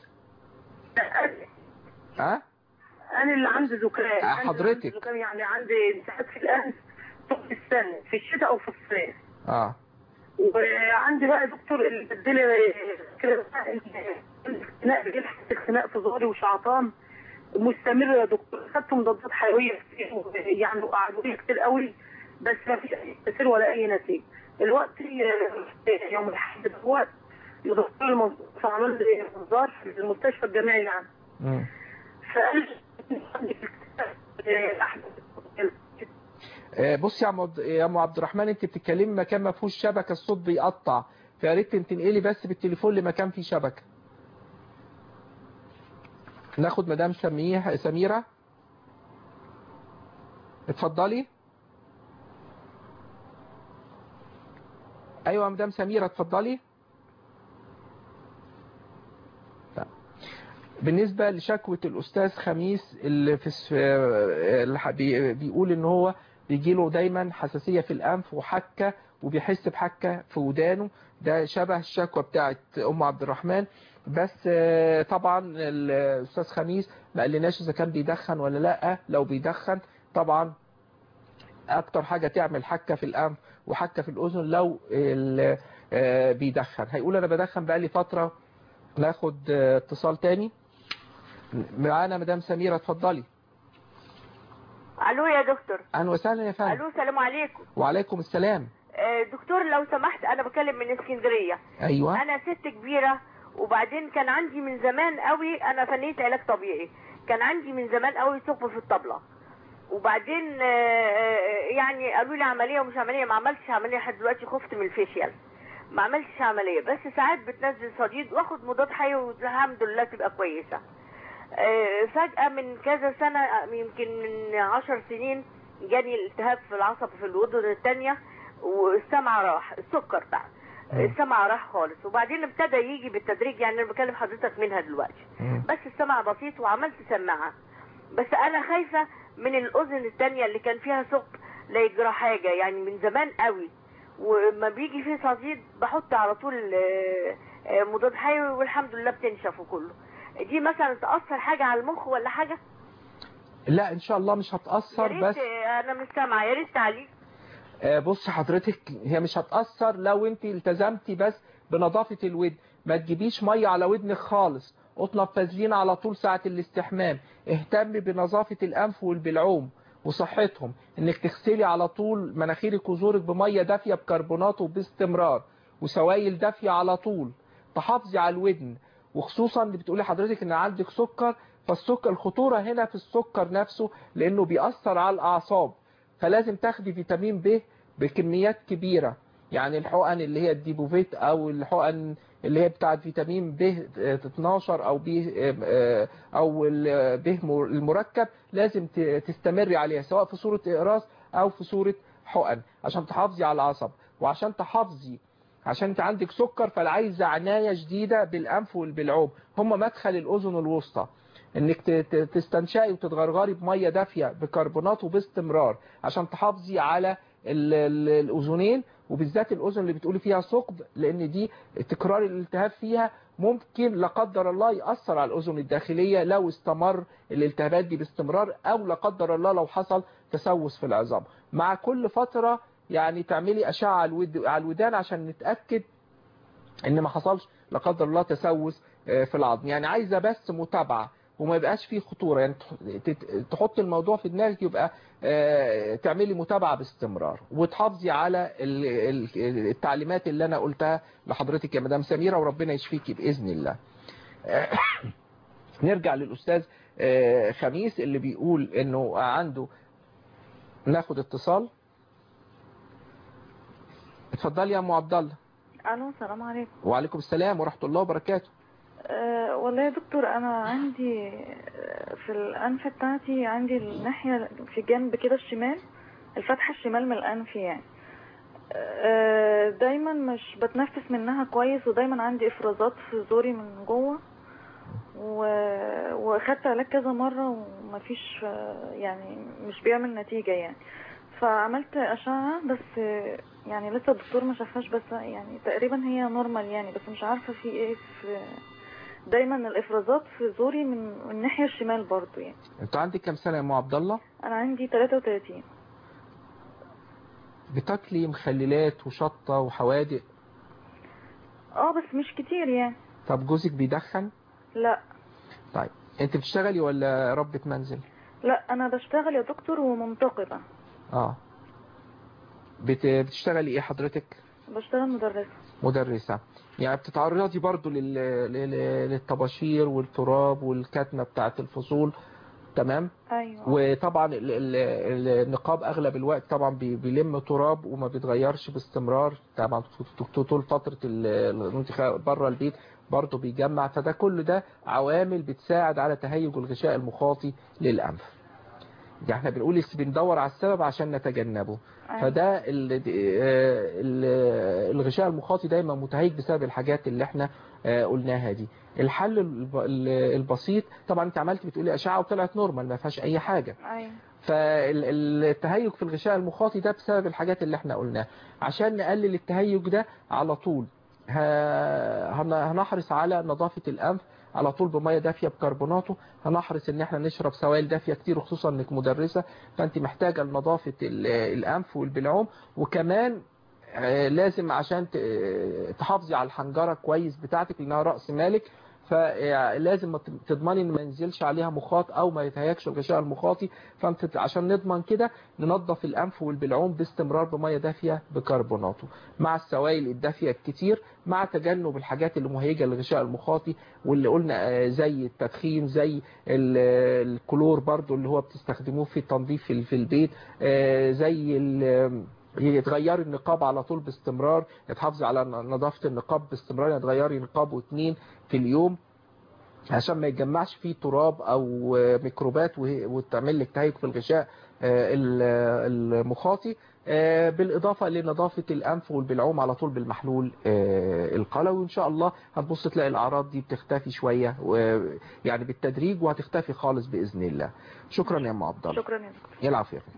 ها انا اللي عندي زكام آه، أنا اللي حضرتك. عندي زكام يعني عندي انسحاب في الانف طول السنه في الشتاء او في الصيف اه وعندي بقى دكتور اللي بدلي كده بقى الخناق بيلحق الخناق في ظهري وشعطان مستمر يا دكتور خدت مضادات حيويه كتير يعني وقعدوا لي كتير قوي بس ما فيش اي تاثير ولا اي نتيجه الوقت آه، يوم الاحد دوت الدكتور المنصف عمل لي انذار في المستشفى الجامعي يعني مم. فقال لي عندك آه، أحد آه، بصي يا عم يا ام عبد الرحمن انت بتتكلمي مكان ما فيهوش شبكه الصوت بيقطع فيا ريت تنقلي بس بالتليفون لمكان فيه شبكه ناخد مدام سميح سميره اتفضلي ايوه يا مدام سميره اتفضلي لا. بالنسبة لشكوى الأستاذ خميس اللي في الس- اللي ح- بي- بيقول إن هو بيجيله دايما حساسية في الأنف وحكة وبيحس بحكة في ودانه ده شبه الشكوى بتاعت أم عبد الرحمن بس آه، طبعا الأستاذ خميس ما قالناش إذا كان بيدخن ولا لأ لو بيدخن طبعا أكتر حاجة تعمل حكة في الأنف وحكة في الأذن لو ال- آه، بيدخن هيقول أنا بدخن بقالي فترة ناخد آه، اتصال تاني معانا مدام سميرة اتفضلي الو يا دكتور اهلا وسهلا يا فندم الو السلام عليكم وعليكم السلام آه، دكتور لو سمحت انا بكلم من اسكندريه ايوه انا ست كبيره وبعدين كان عندي من زمان قوي انا فنيه علاج طبيعي كان عندي من زمان قوي ثقب في الطبله وبعدين آه، آه، يعني قالوا لي عمليه ومش عمليه ما عملتش عمليه لحد دلوقتي خفت من الفيشيال ما عملتش عمليه بس ساعات بتنزل صديد واخد مضاد حيوي والحمد لله تبقى كويسه آه، فجأة من كذا سنة آه، يمكن من عشر سنين جاني التهاب في العصب في الأذن التانية والسمع راح السكر بقى السمع راح خالص وبعدين ابتدى يجي بالتدريج يعني انا بكلم حضرتك منها دلوقتي بس السمع بسيط وعملت سماعة بس انا خايفة من الاذن التانية اللي كان فيها ثقب لا يجرى حاجة يعني من زمان قوي وما بيجي فيه صديد بحط على طول آه، آه، مضاد حيوي والحمد لله بتنشف وكله دي مثلا تأثر حاجة على المخ ولا حاجة لا ان شاء الله مش يا هتأثر ريت بس آه، انا مش سامعة يا ريت تعليق آه، بص حضرتك هي مش هتأثر لو انت التزمتي بس بنظافة الودن ما تجيبيش مية على ودنك خالص اطلب فازلين على طول ساعة الاستحمام اهتم بنظافة الانف والبلعوم وصحتهم انك تغسلي على طول مناخيرك وزورك بمية دافية بكربونات وباستمرار وسوائل دافية على طول تحافظي على الودن وخصوصا اللي بتقولي حضرتك ان عندك سكر فالسكر الخطورة هنا في السكر نفسه لانه بيأثر على الاعصاب فلازم تاخدي فيتامين ب بكميات كبيرة يعني الحقن اللي هي الديبوفيت او الحقن اللي هي بتاعت فيتامين ب 12 او ب او ال- ب المركب لازم ت- تستمري عليها سواء في صورة اقراص او في صورة حقن عشان تحافظي على العصب وعشان تحافظي عشان انت عندك سكر فعايزه عناية شديدة بالانف والبلعوم هم مدخل الاذن الوسطى انك ت- ت- تستنشقي وتتغرغري بميه دافيه بكربونات وباستمرار عشان تحافظي على ال- ال- الاذنين وبالذات الاذن اللي بتقولي فيها ثقب لان دي تكرار الالتهاب فيها ممكن لا قدر الله يأثر على الأذن الداخلية لو استمر الالتهابات دي باستمرار أو لا قدر الله لو حصل في تسوس في العظام مع كل فترة يعني تعملي أشعة على الود- على الودان عشان نتأكد ان ما حصلش لا قدر الله تسوس آه، في العظم يعني عايزة بس متابعة وما يبقاش فيه خطورة يعني تح- تت- تحط الموضوع في دماغك يبقى آه، تعملي متابعة باستمرار وتحافظي على ال- ال- التعليمات اللي انا قلتها لحضرتك يا مدام سميرة وربنا يشفيكي بإذن الله نرجع للأستاذ آه، خميس اللي بيقول انه عنده ناخد اتصال اتفضلي يا ام عبد الله الو السلام عليكم وعليكم السلام ورحمة الله وبركاته أه والله يا دكتور انا عندي آه، في الانف بتاعتي عندي الناحيه في جنب كده الشمال الفتحه الشمال من الانف يعني أه دايما مش بتنفس منها كويس ودايما عندي افرازات في زوري من جوه و- واخدت علاج كذا مره ومفيش آه، يعني مش بيعمل نتيجه يعني فعملت اشعه بس آه، يعني لسه الدكتور ما شافهاش بس يعني تقريبا هي نورمال يعني بس مش عارفه في ايه في دايما الافرازات في زوري من من الناحيه الشمال برضو يعني انت عندك كام سنة يا ام عبد الله انا عندي 33 بتاكلي مخللات وشطة وحوادق اه بس مش كتير يعني طب جوزك بيدخن لا طيب انت بتشتغلي ولا ربة منزل لا انا بشتغل يا دكتور ومنتقبه اه بت... بتشتغلي ايه حضرتك بشتغل مدرسه مدرسة يعني بتتعرضي برضو لل... لل... للطباشير والتراب والكتمة بتاعت الفصول تمام ايوه وطبعا ال- ال- النقاب اغلب الوقت طبعا بي- بيلم تراب وما بيتغيرش باستمرار طبعا طول- طول فترة الانتخاب بره البيت برضه بيجمع فده كل ده عوامل بتساعد على تهيج الغشاء المخاطي للأنف يعني احنا بنقول بس بندور على السبب عشان نتجنبه أيوة. فده ال- آه، ال- الغشاء المخاطي دايما متهيج بسبب الحاجات اللي احنا آه، قلناها دي الحل الب- ال- البسيط طبعا انت عملت بتقولي اشعه وطلعت نورمال ما فيهاش اي حاجه ايوه فالتهيج في الغشاء المخاطي ده بسبب الحاجات اللي احنا قلناها عشان نقلل التهيج ده على طول ه- هن- هنحرص على نظافة الأنف على طول بمية دافية بكربوناته هنحرص ان احنا نشرب سوائل دافية كتير وخصوصا انك مدرسة فانت محتاجة لنظافة ال- الأنف والبلعوم وكمان آه، لازم عشان ت- آه، تحافظي على الحنجرة كويس بتاعتك لانها رأس مالك فلازم ما ت- تضمني ان ما ينزلش عليها مخاط او ما يتهيكش الغشاء المخاطي فانت عشان نضمن كده ننظف الانف والبلعوم باستمرار بميه دافيه بكربوناته مع السوائل الدافيه الكتير مع تجنب الحاجات اللي مهيجه للغشاء المخاطي واللي قلنا آه، زي التدخين زي ال- الكلور برضو اللي هو بتستخدموه في التنظيف في في البيت آه، زي ال- يتغيري النقاب على طول باستمرار تحافظي على نظافة النقاب باستمرار يعني تغيري نقاب واثنين في اليوم عشان ما يتجمعش فيه تراب او آه، ميكروبات وه- وتعمل لك تهيج في الغشاء آه، ال- المخاطي آه، بالإضافة لنظافة الأنف والبلعوم على طول بالمحلول آه، القلوي وإن شاء الله هتبص تلاقي الأعراض دي بتختفي شوية و- يعني بالتدريج وهتختفي خالص بإذن الله شكرا يا أم عبد الله شكرا يا دكتور يلعب فيك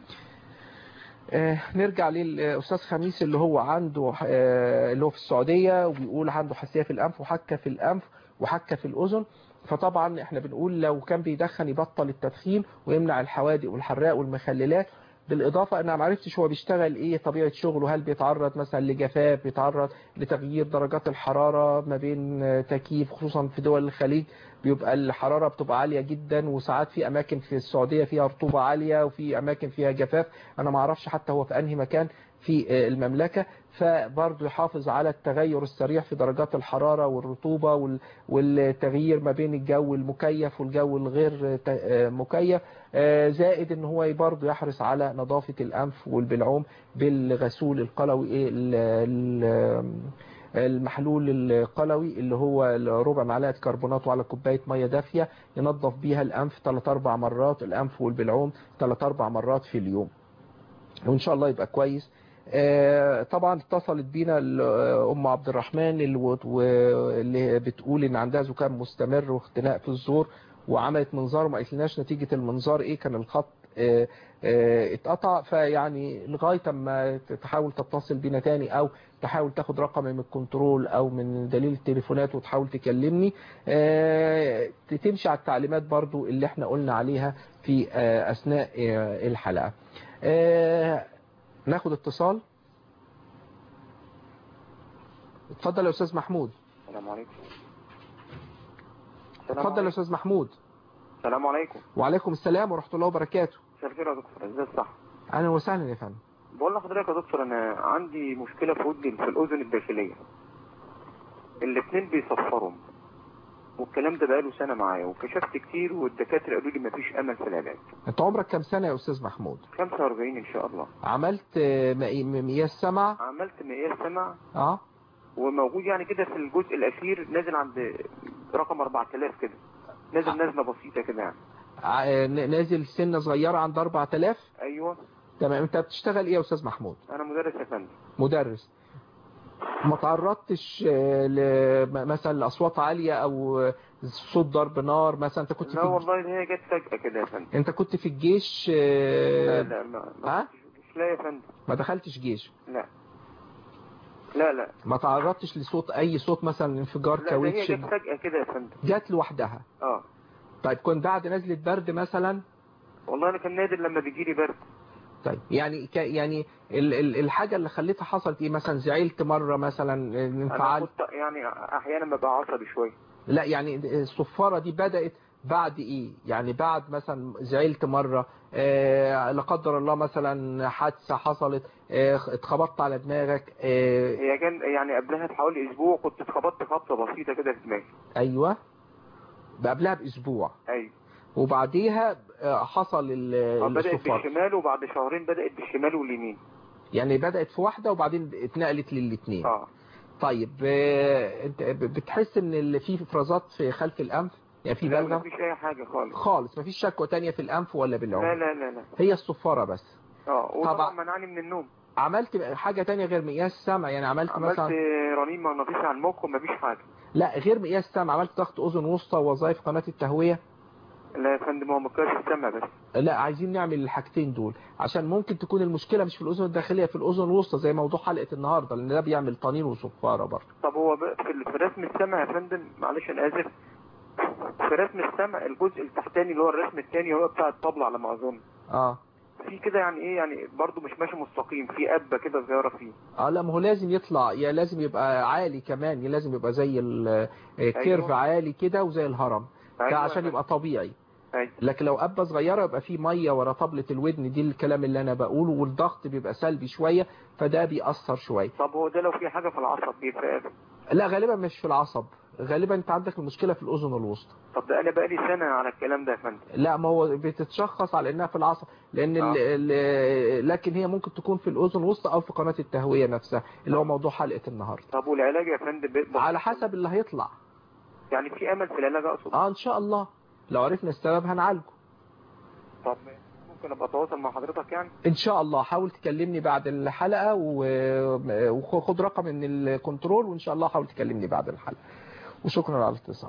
آه، نرجع للأستاذ خميس اللي هو عنده آه، اللي هو في السعودية وبيقول عنده حساسية في الأنف وحكة في الأنف وحكة في الأذن فطبعا احنا بنقول لو كان بيدخن يبطل التدخين ويمنع الحوادق والحراق والمخللات بالإضافة أنا ما عرفتش هو بيشتغل إيه طبيعة شغله هل بيتعرض مثلا لجفاف بيتعرض لتغيير درجات الحرارة ما بين آه، تكييف خصوصا في دول الخليج بيبقى الحرارة بتبقى عالية جدا وساعات في أماكن في السعودية فيها رطوبة عالية وفي أماكن فيها جفاف أنا ما أعرفش حتى هو في أنهي مكان في آه، المملكة فبرضه يحافظ على التغير السريع في درجات الحرارة والرطوبة وال- والتغيير ما بين الجو المكيف والجو الغير ت- آه، مكيف آه، زائد ان هو برضه يحرص على نظافة الأنف والبلعوم بالغسول القلوي إيه، ال- ال- المحلول القلوي اللي هو ربع معلقة كربونات وعلى كوباية مية دافية ينظف بيها الأنف 3 4 مرات الأنف والبلعوم 3 4 مرات في اليوم وإن شاء الله يبقى كويس آه، طبعا اتصلت بينا ال- ام عبد الرحمن اللي و- و- اللي بتقول ان عندها زكام مستمر واختناق في الزور وعملت منظار وما قالتلناش نتيجة المنظار ايه كان الخط آه، آه، اتقطع فيعني لغاية ما تحاول تتصل بينا تاني او تحاول تاخد رقم من الكنترول او من دليل التليفونات وتحاول تكلمني آه، تمشي على التعليمات برضو اللي احنا قلنا عليها في آه، اثناء آه، الحلقة آه، ناخد اتصال اتفضل يا استاذ محمود السلام عليكم اتفضل يا استاذ محمود السلام عليكم وعليكم السلام ورحمة الله وبركاته مساء الخير يا دكتور ازاي الصح اهلا وسهلا يا فندم بقول لحضرتك يا دكتور انا عندي مشكله في ودني في الاذن الداخليه الاثنين بيصفروا والكلام ده بقاله سنه معايا وكشفت كتير والدكاتره قالوا لي مفيش امل في العلاج انت عمرك كام سنة يا استاذ محمود 45 ان شاء الله عملت آه، مقي- مقياس سمع عملت مقياس سمع اه وموجود يعني كده في الجزء الاخير نازل عند رقم 4000 كده نازل نازله بسيطه كده يعني ع- ن- نازل سنة صغيرة عند 4000 ايوه تمام انت بتشتغل ايه يا استاذ محمود انا مدرس يا فندم مدرس ما تعرضتش آه، ل- م- مثلا لاصوات عالية او آه، صوت ضرب نار مثلا انت كنت لا في والله ده هي جت فجاه كده يا فندم انت كنت في الجيش آه، لا لا ما ها لا يا فندم ما دخلتش جيش لا لا لا ما تعرضتش لصوت اي صوت مثلا انفجار لا ده هي كاوتش جت فجاه كده يا فندم جات لوحدها اه طيب كنت بعد نزلة برد مثلا والله انا كان نادر لما بيجي لي برد طيب يعني ك يعني ال ال الحاجة اللي خليتها حصلت ايه مثلا زعلت مرة مثلا انا انفعال كنت يعني احيانا ببقى عصبي شويه لا يعني الصفارة دي بدأت بعد ايه يعني بعد مثلا زعلت مرة آه لا قدر الله مثلا حادثة حصلت آه اتخبطت على دماغك آه هي كان يعني قبلها بحوالي اسبوع كنت اتخبطت خبطه بسيطه كده في دماغي ايوه قبلها باسبوع ايوه وبعديها آه، حصل ال- آه، بدات الصفارة بالشمال وبعد شهرين بدات بالشمال واليمين يعني بدأت في واحدة وبعدين اتنقلت للاثنين اه طيب آه، انت ب- بتحس ان اللي فيه افرازات في خلف الانف يعني في لا بلغم مفيش اي حاجه خالص خالص مفيش شكوى تانية في الانف ولا بالعمر لا لا لا لا هي الصفارة بس اه طبعا. وطبعا منعني من النوم عملت حاجة تانية غير مقياس سمع يعني عملت, عملت مثلا رنين مغناطيسي على المخ ومفيش حاجه لا غير مقياس سمع عملت ضغط اذن وسطى ووظائف قناة التهوية لا يا فندم هو مقياس السمع بس لا عايزين نعمل الحاجتين دول عشان ممكن تكون المشكلة مش في الأذن الداخلية في الأذن الوسطى زي موضوع حلقة النهاردة لأن ده بيعمل طنين وصفارة برضه طب هو بقى في في رسم السمع يا فندم معلش انا اسف في رسم السمع الجزء التحتاني اللي هو الرسم الثاني هو بتاع الطبلة على ما اظن اه في كده يعني ايه يعني برضو مش ماشي مستقيم في قبة كده صغيرة فيه اه لا ما هو لازم يطلع يا لازم يبقى عالي كمان يا لازم يبقى زي ال- الكيرف أيوة. عالي كده وزي الهرم ده أيوة. عشان يبقى طبيعي أيوة. لكن لو قبة صغيرة يبقى فيه مية ورا طبلة الودن دي الكلام اللي انا بقوله والضغط بيبقى سلبي شوية فده بيأثر شوية طب هو ده لو في حاجة في العصب بيبقى لا غالبا مش في العصب غالبا انت عندك المشكلة في الأذن الوسطى طب ده انا بقالي سنة على الكلام ده يا فندم لا ما هو بتتشخص على انها في العصب لان ال ال لكن هي ممكن تكون في الاذن الوسطى او في قناه التهويه نفسها اللي هو موضوع حلقه النهارده طب والعلاج يا فندم بيبقى على حسب اللي هيطلع يعني في امل في العلاج اقصد اه ان شاء الله لو عرفنا السبب هنعالجه طب ممكن ابقى اتواصل مع حضرتك يعني ان شاء الله حاول تكلمني بعد الحلقه و- وخد رقم من الكنترول وان شاء الله حاول تكلمني بعد الحلقه وشكرا على الاتصال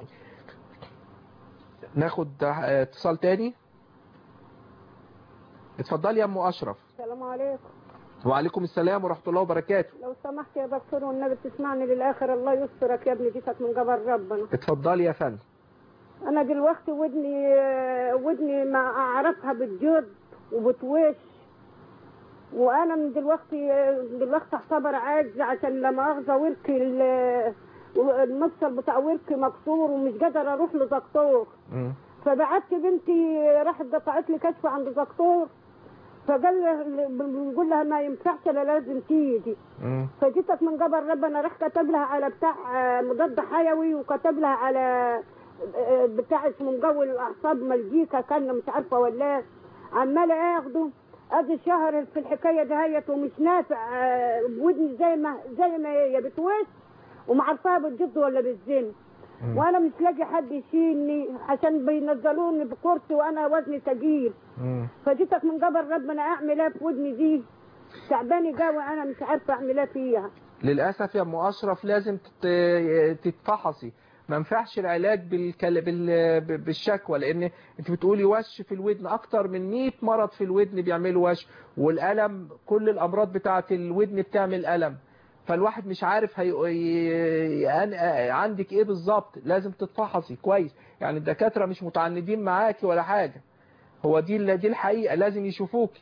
ناخد آه، اتصال تاني اتفضلي يا ام اشرف السلام عليكم وعليكم السلام ورحمه الله وبركاته لو سمحت يا دكتور والنبي تسمعني للاخر الله يسترك يا ابني جيتك من قبل ربنا اتفضلي يا فندم انا دلوقتي ودني ودني ما اعرفها بتجد وبتوش وانا من دلوقتي دلوقتي اعتبر عاجز عشان لما اخذ وركي ال- المفصل بتاع وركي مكسور ومش قادر اروح لدكتور فبعت بنتي راحت دفعت لي كشف عند دكتور فقال له بنقول لها ما ينفعش لا لازم تيجي فجيتك من قبل ربنا راح كتب لها على بتاع آه، مضاد حيوي وكتب لها على آه، بتاع اسمه مقوي الاعصاب ملجيكا كان مش عارفه ولا إيه. عماله اخده ادي شهر في الحكايه دهيت ومش نافع آه، بودني زي ما زي ما هي بتوش وما عارفاها بتجد ولا بالزن وانا مش لاقي حد يشيلني عشان بينزلوني بكرسي وانا وزني ثقيل فجيتك من قبل ربنا اعمل ايه في ودني دي تعباني قوي انا مش عارفه اعمل ايه فيها للاسف يا ام اشرف لازم تت- تتفحصي ما ينفعش العلاج بالكل... بال... ب- بالشكوى لان انت بتقولي وش في الودن اكتر من 100 مرض في الودن بيعملوا وش والالم كل الامراض بتاعه الودن بتعمل الم فالواحد مش عارف هي... ي- أن- عندك ايه بالظبط لازم تتفحصي كويس يعني الدكاتره مش متعندين معاكي ولا حاجه هو دي ال- دي الحقيقه لازم يشوفوكي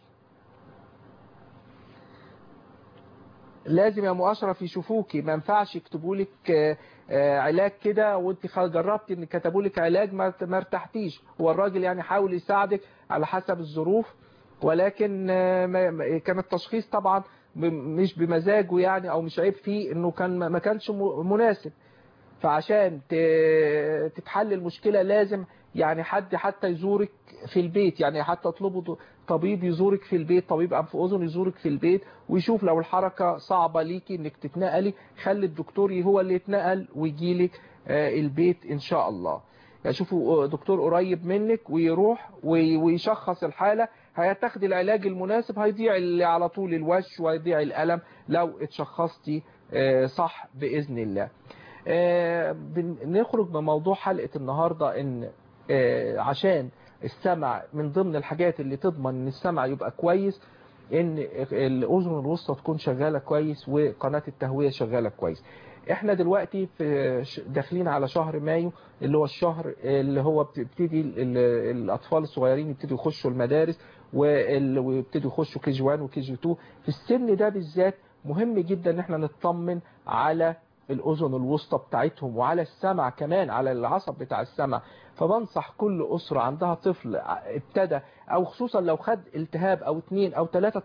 لازم يا ام اشرف يشوفوكي ما ينفعش يكتبوا لك آه، آه، علاج كده وانت خ- جربتي ان كتبوا لك علاج ما ما ارتحتيش هو الراجل يعني حاول يساعدك على حسب الظروف ولكن آه، ما- ما- كان التشخيص طبعا ب- مش بمزاجه يعني او مش عيب فيه انه كان ما- ما كانش م- مناسب فعشان ت- تتحل المشكلة لازم يعني حد حتى يزورك في البيت يعني حتى اطلبوا طبيب يزورك في البيت طبيب أنف أذن يزورك في البيت ويشوف لو الحركة صعبة ليكي انك تتنقلي خلي الدكتور هو اللي يتنقل ويجيلك آه، البيت ان شاء الله يعني شوفوا دكتور قريب منك ويروح وي- ويشخص الحالة هتاخدي العلاج المناسب هيضيع اللي على طول الوش وهيضيع الألم لو اتشخصتي آه، صح بإذن الله آه، بن- نخرج من موضوع حلقة النهاردة ان آه، عشان السمع من ضمن الحاجات اللي تضمن ان السمع يبقى كويس ان الاذن الوسطى تكون شغالة كويس وقناة التهوية شغالة كويس احنا دلوقتي في ش- داخلين على شهر مايو اللي هو الشهر اللي هو بتبتدي ال- ال- الاطفال الصغيرين يبتدوا يخشوا المدارس وال- ويبتدوا يخشوا كي جي 1 وكي جي 2 في السن ده بالذات مهم جدا ان احنا نطمن على الأذن الوسطى بتاعتهم وعلى السمع كمان على العصب بتاع السمع فبنصح كل أسرة عندها طفل ابتدى أو خصوصا لو خد التهاب أو اتنين أو ثلاثة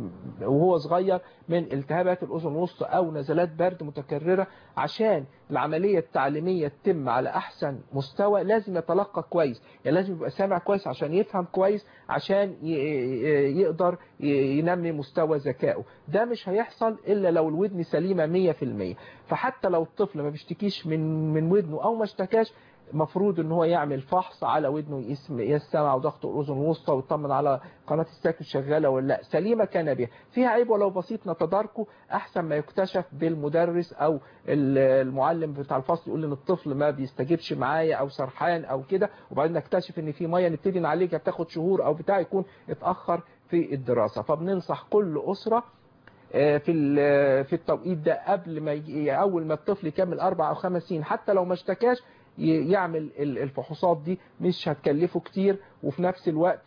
وهو صغير من التهابات الأذن الوسطى أو نزلات برد متكررة عشان العملية التعليمية تتم على أحسن مستوى لازم يتلقى كويس يعني لازم يبقى سامع كويس عشان يفهم كويس عشان ي- ي- يقدر ي- ينمي مستوى ذكائه ده مش هيحصل إلا لو الودن سليمة 100% فحتى لو الطفل ما بيشتكيش من من ودنه أو ما اشتكاش مفروض ان هو يعمل فحص على ودنه يقيس يقيس السمع وضغط الاذن الوسطى ويطمن على قناه الساكن شغاله ولا لا سليمه كان بها فيها عيب ولو بسيط نتداركه احسن ما يكتشف بالمدرس او ال- المعلم بتاع الفصل يقول ان الطفل ما بيستجيبش معايا او سرحان او كده وبعدين نكتشف ان في ميه نبتدي نعالجها بتاخد شهور او بتاع يكون اتاخر في الدراسه فبننصح كل اسره آه، في ال- في التوقيت ده قبل ما يجي اول ما الطفل يكمل اربع او خمس سنين حتى لو ما اشتكاش ي- يعمل ال- الفحوصات دي مش هتكلفه كتير وفي نفس الوقت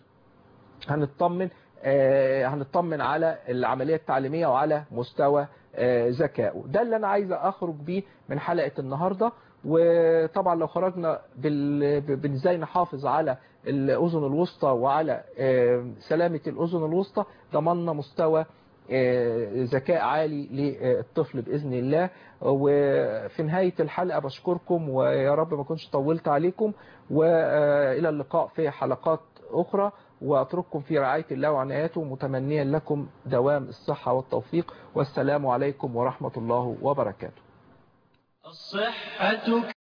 هنطمن آه، هنطمن على العملية التعليمية وعلى مستوى آه، ذكائه ده اللي انا عايز اخرج بيه من حلقة النهاردة وطبعا لو خرجنا بال- ب- بازاي نحافظ على الاذن الوسطى وعلى آه، سلامة الاذن الوسطى ضمننا مستوى آه، ذكاء عالي للطفل بإذن الله وفي نهاية الحلقة بشكركم ويا رب ما كنتش طولت عليكم وإلى اللقاء في حلقات أخرى وأترككم في رعاية الله وعنايته متمنيا لكم دوام الصحة والتوفيق والسلام عليكم ورحمة الله وبركاته الصحة